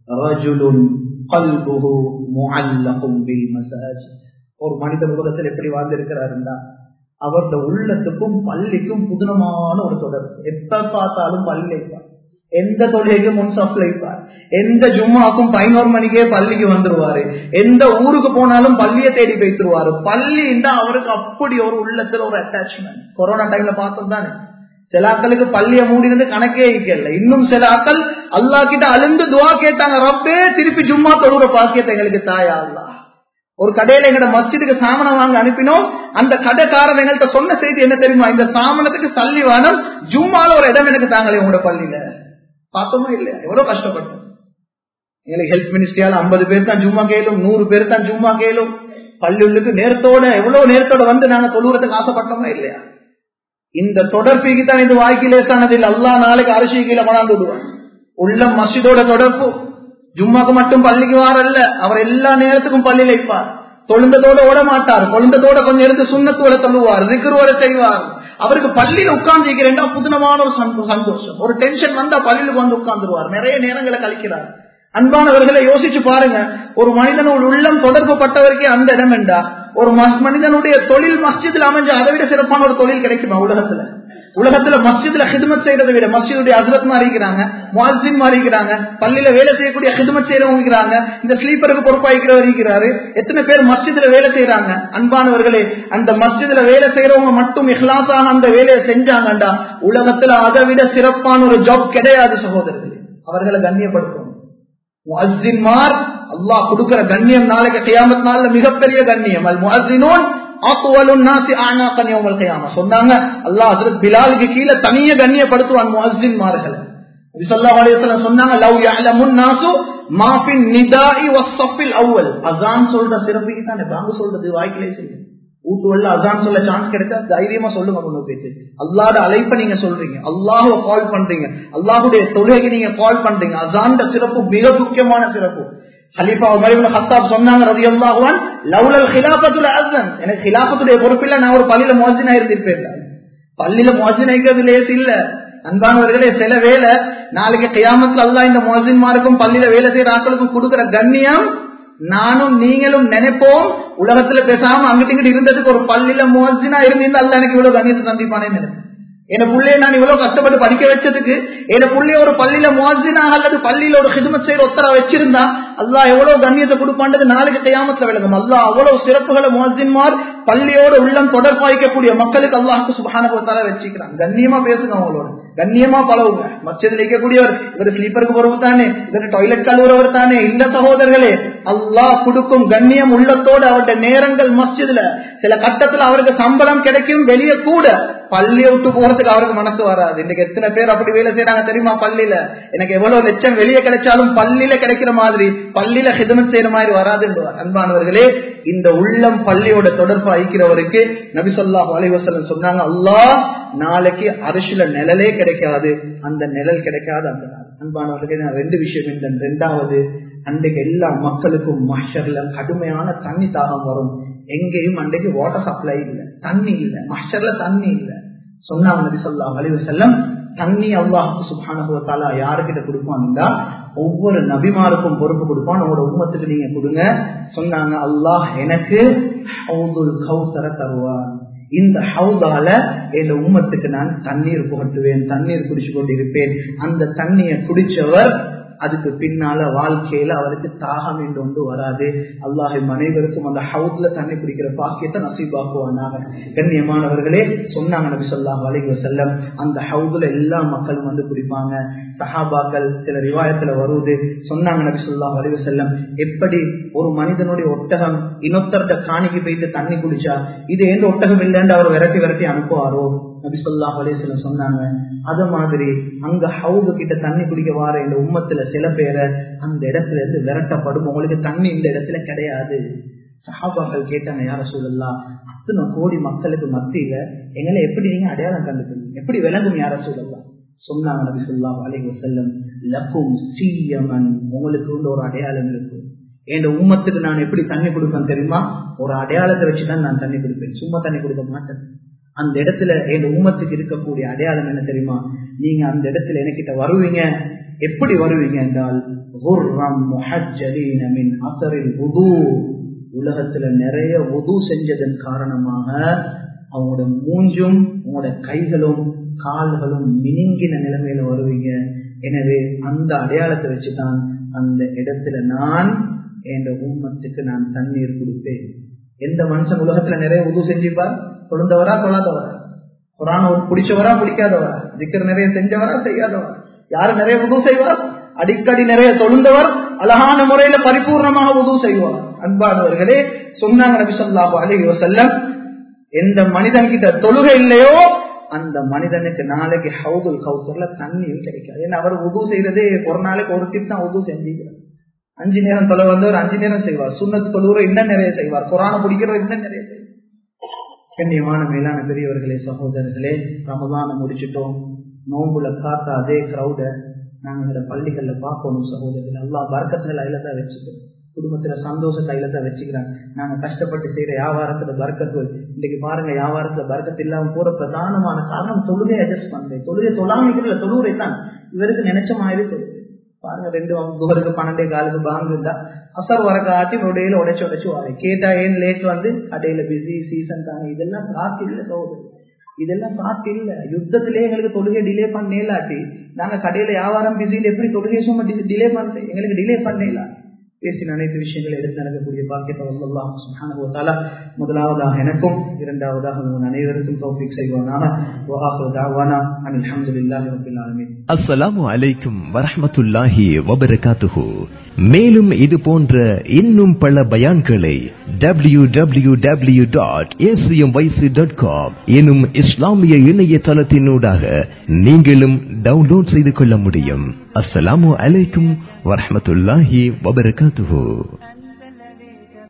ஒரு மனிதன் உலகத்தில் எப்படி வாழ்ந்திருக்கிறாருந்தா அவரது உள்ளத்துக்கும் பள்ளிக்கும் புதுனமான ஒரு தொடர்பு எப்ப பார்த்தாலும் பள்ளி வைப்பார் எந்த தொழிலைக்கும் முன் சப்ளைப்பார் எந்த ஜும்மாக்கும் பதினோரு மணிக்கே பள்ளிக்கு வந்துருவாரு எந்த ஊருக்கு போனாலும் பள்ளியை தேடி வைத்துருவாரு பள்ளி அவருக்கு அப்படி ஒரு உள்ளத்துல ஒரு அட்டாச்மெண்ட் கொரோனா டைம்ல பார்த்தோம் தானே சில ஆக்களுக்கு பள்ளிய மூடினது கணக்கே இருக்கல இன்னும் சில ஆக்கள் அல்லா கிட்ட அழுந்து துவா கேட்டாங்க ரப்பே திருப்பி ஜும்மா தொழுற பாக்கியத்தை எங்களுக்கு தாயா அல்லா ஒரு கடையில எங்கட மஸ்ஜிதுக்கு சாமனம் வாங்க அனுப்பினோம் அந்த கடைக்காரன் எங்கள்கிட்ட சொன்ன செய்தி என்ன தெரியுமா இந்த சாமனத்துக்கு தள்ளி வானம் ஜும்மால ஒரு இடம் எனக்கு தாங்களே உங்களோட பள்ளியில பார்த்தோமா இல்லையா எவ்வளவு கஷ்டப்பட்டோம் எங்களுக்கு ஹெல்த் மினிஸ்ட்ரியால ஐம்பது பேர் தான் ஜும்மா கேளும் நூறு பேர் தான் ஜும்மா கேளும் பள்ளி உள்ளுக்கு நேரத்தோட எவ்வளவு நேரத்தோட வந்து நாங்க தொழுறதுக்கு ஆசைப்பட்டோமா இல்லையா இந்த தொடர்புக்கு தான் இது வாய்க்கிலேசானது இல்லை அல்லா நாளைக்கு அரிசி கீழே கொண்டாந்து விடுவான் உள்ள மசிதோட தொடர்பு ஜும்மாக்கு மட்டும் பள்ளிக்கு வாரல்ல அவர் எல்லா நேரத்துக்கும் பள்ளியில் வைப்பார் தொழுந்ததோட ஓட மாட்டார் கொழுந்ததோட கொஞ்சம் இருந்து சுண்ணத்தோட தள்ளுவார் ரிக்கரோட செய்வார் அவருக்கு பள்ளியில உட்கார்ந்து புதுனமான ஒரு சந்தோஷம் ஒரு டென்ஷன் வந்தா பள்ளியில வந்து உட்கார்ந்துருவார் நிறைய நேரங்களை கழிக்கிறார் அன்பானவர்களை யோசிச்சு பாருங்க ஒரு மனிதனோட உள்ளம் தொடர்பு பட்டவருக்கே அந்த இடம் என்றா ஒரு மனிதனுடைய தொழில் மஸ்ஜிதில் அமைஞ்ச அதை விட சிறப்பான ஒரு தொழில் கிடைக்குமா உலகத்துல உலகத்துல மஸ்ஜித்ல ஹிதமத் செய்யறதை விட மஸ்ஜிதுடைய அசரத் மாறிக்கிறாங்க மால்சின் மாறிக்கிறாங்க பள்ளியில வேலை செய்யக்கூடிய ஹிதமத் செய்யறவங்க இருக்கிறாங்க இந்த ஸ்லீப்பருக்கு பொறுப்பாய்க்கிறவர் இருக்கிறாரு எத்தனை பேர் மஸ்ஜித்ல வேலை செய்யறாங்க அன்பானவர்களே அந்த மஸ்ஜித்ல வேலை செய்யறவங்க மட்டும் இஹ்லாசாக அந்த வேலையை செஞ்சாங்கண்டா உலகத்துல அதை விட சிறப்பான ஒரு ஜாப் கிடையாது சகோதரர்களே அவர்களை கண்ணியப்படுத்தணும் முஅஸ்ஸின்மார் அல்லாஹ் கொடுக்கிற கண்ணியம் நாளைக்கு கியாமத் நாள்ல மிகப்பெரிய கண்ணியம் அல் முஅஸ்ஸினூன் ஆக்குவலுன் நாசி ஆனாக்கன் யௌமல் கியாம சொன்னாங்க அல்லாஹ் ஹஜ்ரத் பிலாலுக்கு கீழே தனிய கண்ணியப்படுத்துவான் முஅஸ்ஸின்மார்கள் சொன்னாங்க லவ் யஅலமுன் நாசு மா ஃபின் நிதாஇ வஸ்ஸஃபில் அவ்வல் அஸான் சொல்ற சிறப்புக்கு தானே பாங்க சொல்றது வாய்க்கிலே சொல்லுங்க வீட்டுவல்ல அசான் சொல்ல சான்ஸ் கிடைச்சா தைரியமா சொல்லுங்க முன்ன போயிட்டு அல்லாட அழைப்ப நீங்க சொல்றீங்க அல்லாஹுவ கால் பண்றீங்க அல்லாஹுடைய தொழுகைக்கு நீங்க கால் பண்றீங்க அசான்ட சிறப்பு மிக முக்கியமான சிறப்பு ஹலீஃபா உமர் ஹத்தாப் சொன்னாங்க ரதி அல்லாஹுவான் லவ்லல் ஹிலாபத்துல அசன் எனக்கு ஹிலாபத்துடைய பொறுப்பில்ல நான் ஒரு பள்ளியில மோஜினா இருந்திருப்பேன் பள்ளியில மோஜின் வைக்கிறது லேஸ் இல்ல அன்பானவர்களே சில வேலை நாளைக்கு கியாமத்துல அல்லா இந்த மோஜின்மாருக்கும் பள்ளியில வேலை செய்யற ஆட்களுக்கும் கொடுக்கிற கண்ணியம் நானும் நீங்களும் நினைப்போம் உலகத்துல பேசாம அங்கிட்டு இங்கிட்டு இருந்ததுக்கு ஒரு பள்ளியில மோஜினா இருந்திருந்தா அல்ல எனக்கு இவ்வளவு கண்ணியத்தை சந்திப்பானே நினைப்பேன் என் பிள்ளைய நான் இவ்வளவு கஷ்டப்பட்டு படிக்க வச்சதுக்கு என் பிள்ளைய ஒரு பள்ளியில மோஜினா அல்லது பள்ளியில ஒரு ஹிதுமத் செய்யற ஒத்தரா வச்சிருந்தா அல்லா எவ்வளவு கண்ணியத்தை கொடுப்பான்றது நாளைக்கு கையாமத்துல விளங்கும் அல்லா அவ்வளவு சிறப்புகளை மோஜின்மார் பள்ளியோட உள்ளம் தொடர்பாய்க்கக்கூடிய மக்களுக்கு அல்லாஹுக்கு சுபானகத்தால வச்சுக்கிறான் கண்ணியமா பேசுங்க அவங்களோட கண்ணியமா பழவுங்க மஸ்ஜிதில் இருக்கக்கூடியவர் இவர் ஸ்லீப்பருக்கு போறவு தானே இவர் டாய்லெட் கழுவுறவர் தானே இல்ல சகோதரர்களே அல்லாஹ் கொடுக்கும் கண்ணியம் உள்ளத்தோடு அவருடைய நேரங்கள் மஸ்ஜிதுல சில கட்டத்துல அவருக்கு சம்பளம் கிடைக்கும் வெளியே கூட பள்ளியை விட்டு போறதுக்கு அவருக்கு மனசு வராது இன்னைக்கு எத்தனை பேர் அப்படி வேலை செய்யறாங்க தெரியுமா பள்ளியில எனக்கு எவ்வளவு லட்சம் வெளியே கிடைச்சாலும் பள்ளியில கிடைக்கிற மாதிரி பள்ளியில ஹிதமத் செய்யற மாதிரி வராது அன்பானவர்களே இந்த உள்ளம் பள்ளியோட தொடர்பு ஐக்கிறவருக்கு நபி சொல்லா அலைவசலம் சொன்னாங்க அல்லாஹ் நாளைக்கு அரிசில நிழலே கிடைக்காது அந்த நிழல் கிடைக்காது அந்த நாள் அன்பானவர்களுக்கு நான் ரெண்டு விஷயம் இந்த ரெண்டாவது அன்றைக்கு எல்லா மக்களுக்கும் மஷர்ல கடுமையான தண்ணி தாகம் வரும் எங்கேயும் அன்றைக்கு வாட்டர் சப்ளை இல்லை தண்ணி இல்லை மஷர்ல தண்ணி இல்லை சொன்னாங்க நபி சொல்லா அலைவ செல்லம் தண்ணி அல்லாஹுக்கு சுபானுபவத்தாலா யாருக்கிட்ட கொடுப்பான்டா ஒவ்வொரு நபிமாருக்கும் பொறுப்பு கொடுப்பான் உங்களோட உம்மத்துக்கு நீங்க கொடுங்க சொன்னாங்க அல்லாஹ் எனக்கு கௌசர தருவான் இந்த ஹவுதால என் உம்மத்துக்கு நான் தண்ணீர் புகட்டுவேன் தண்ணீர் குடிச்சு கொண்டு இருப்பேன் அந்த தண்ணியை குடிச்சவர் அதுக்கு பின்னால வாழ்க்கையில அவருக்கு தாகம் என்று ஒன்று வராது அல்லாஹ் அனைவருக்கும் அந்த ஹவுத்ல தண்ணி குடிக்கிற பாக்கியத்தை நசீபாக்குவானாங்க கண்ணியமானவர்களே சொன்னாங்க நபி சொல்லாஹ் அலைஹி செல்லம் அந்த ஹவுதுல எல்லா மக்களும் வந்து குடிப்பாங்க சஹாபாக்கள் சில ரிவாயத்துல வருவது சொன்னாங்க நபி சொல்லாஹ் அலைஹி செல்லம் எப்படி ஒரு மனிதனுடைய ஒட்டகம் இன்னொத்தர்கிட்ட காணிக்கு போயிட்டு தண்ணி குடிச்சா இது எந்த ஒட்டகம் இல்லைன்னு அவர் விரட்டி விரட்டி அனுப்புவாரோ நபி சொல்லாஹ் அலையம் சொன்னாங்க அத மாதிரி அங்க ஹவுது கிட்ட தண்ணி குடிக்க வார இந்த உம்மத்துல சில பேரை அந்த இடத்துல இருந்து விரட்டப்படும் உங்களுக்கு தண்ணி இந்த இடத்துல கிடையாது சஹாபாக்கள் கேட்டாங்க யார சூழல்லா அத்தனை கோடி மக்களுக்கு மத்தியில எங்களை எப்படி நீங்க அடையாளம் கண்டுக்கணும் எப்படி விளங்கும் யார சூழல்லா சொன்னாங்க நபி சொல்லா அலைஹி செல்லம் லக்கும் சீயமன் உங்களுக்கு உள்ள ஒரு அடையாளம் இருக்கும் என் உம்மத்துக்கு நான் எப்படி தண்ணி கொடுப்பேன் தெரியுமா ஒரு அடையாளத்தை வச்சுதான் நான் தண்ணி கொடுப்பேன் சும்மா தண்ணி கொடுக்க மாட்டேன் அந்த இடத்துல என் உம்மத்துக்கு இருக்கக்கூடிய அடையாளம் என்ன தெரியுமா நீங்க அந்த இடத்துல எனக்கிட்ட வருவீங்க எப்படி வருவீங்க என்றால் உலகத்துல நிறைய உது செஞ்சதன் காரணமாக அவங்களோட மூஞ்சும் உங்களோட கைகளும் கால்களும் மினிங்கின நிலைமையில வருவீங்க எனவே அந்த அடையாளத்தை வச்சுதான் அந்த இடத்துல நான் என் உம்மத்துக்கு நான் தண்ணீர் கொடுப்பேன் எந்த மனுஷன் உலகத்துல நிறைய உது செஞ்சுப்பார் தொழுந்தவரா தொழாதவரா குரான பிடிச்சவரா பிடிக்காதவரா திக்கர் நிறைய செஞ்சவரா செய்யாதவரா யாரு நிறைய உது செய்வார் அடிக்கடி நிறைய தொழுந்தவர் அழகான முறையில பரிபூர்ணமாக உதவு செய்வார் அன்பானவர்களே சொன்னாங்க நபி சொல்லாஹு அலைஹி வஸல்லம் எந்த மனிதன் கிட்ட தொழுகை இல்லையோ அந்த மனிதனுக்கு நாளைக்கு ஹவுதுல் கவுசர்ல தண்ணியும் கிடைக்காது ஏன்னா அவர் உதவு செய்யறதே ஒரு நாளைக்கு ஒரு டிப் தான் உதவு செஞ்சுக்கிறார் அஞ்சு நேரம் தொலை வந்தவர் அஞ்சு நேரம் செய்வார் சுண்ணத்து தொழுகிற இன்னும் நிறைய செய்வார் குரான பிடிக்கிறவர் இன்னும் நிறைய செய்வார் கண்ணியமான மேலான பெரியவர்களே சகோதரர்களே ரமதான முடிச்சிட்டோம் நோம்புல காத்த அதே கிரௌட நாங்க இந்த பள்ளிகள்ல பார்க்கணும் சகோதரர்கள் எல்லா பறக்கத்துல கையில தான் வச்சுக்கிறோம் குடும்பத்துல சந்தோஷ கையில தான் வச்சுக்கிறாங்க நாங்க கஷ்டப்பட்டு செய்யற வியாபாரத்துல பறக்கத்து இன்னைக்கு பாருங்க வியாபாரத்துல பறக்கத்து இல்லாம போற பிரதானமான காரணம் தொழுகை அட்ஜஸ்ட் பண்றேன் தொழுகை தொழாமிக்கிறதுல தொழுகை தான் இவருக்கு நினைச்ச மாதிரி தொழுகை பாருங்க ரெண்டு துவருக்கு பன்னெண்டே காலுக்கு பாங்கு இருந்தா அசர் வர காட்டி நொடையில உடைச்சு உடைச்சு வாரு கேட்டா ஏன் லேட் வந்து கடையில பிஸி சீசன் தானே இதெல்லாம் சாத்து இல்ல சகோதரி இதெல்லாம் சாத்து இல்ல யுத்தத்திலே எங்களுக்கு தொழுகை டிலே பண்ணேலாட்டி நாங்க கடையில வியாபாரம் பிஸியில் எப்படி தொழுகை சும்மா டிலே பண்றேன் எங்களுக்கு டிலே பண்ணேலா பேசின அனைத்து விஷயங்களை எடுத்து நடக்கக்கூடிய பாக்கியத்தை அல்லாஹ் சுப்ஹானஹு வ தஆலா முதலாவதாக எனக்கும் இரண்டாவதாக உங்கள் அனைவருக்கும் தௌஃபீக் செய்வானாக வ ஆஹிரு தஅவானா அனில் ஹம்துலில்லாஹி ரப்பில் ஆலமீன் அஸ்ஸலாமு அலைக்கும் வரஹ்மத்துல்லாஹி வபரகாத்துஹு மேலும் இது போன்ற இன்னும் பல பயான்களை W W W dot dot com எனும் இஸ்லாமிய இணையதளத்தினூடாக நீங்களும் டவுன்லோட் செய்து கொள்ள முடியும் அஸ்ஸலாமு அலைக்கும் வரஹ்மத்துல்லாஹி வபரகாத்துஹு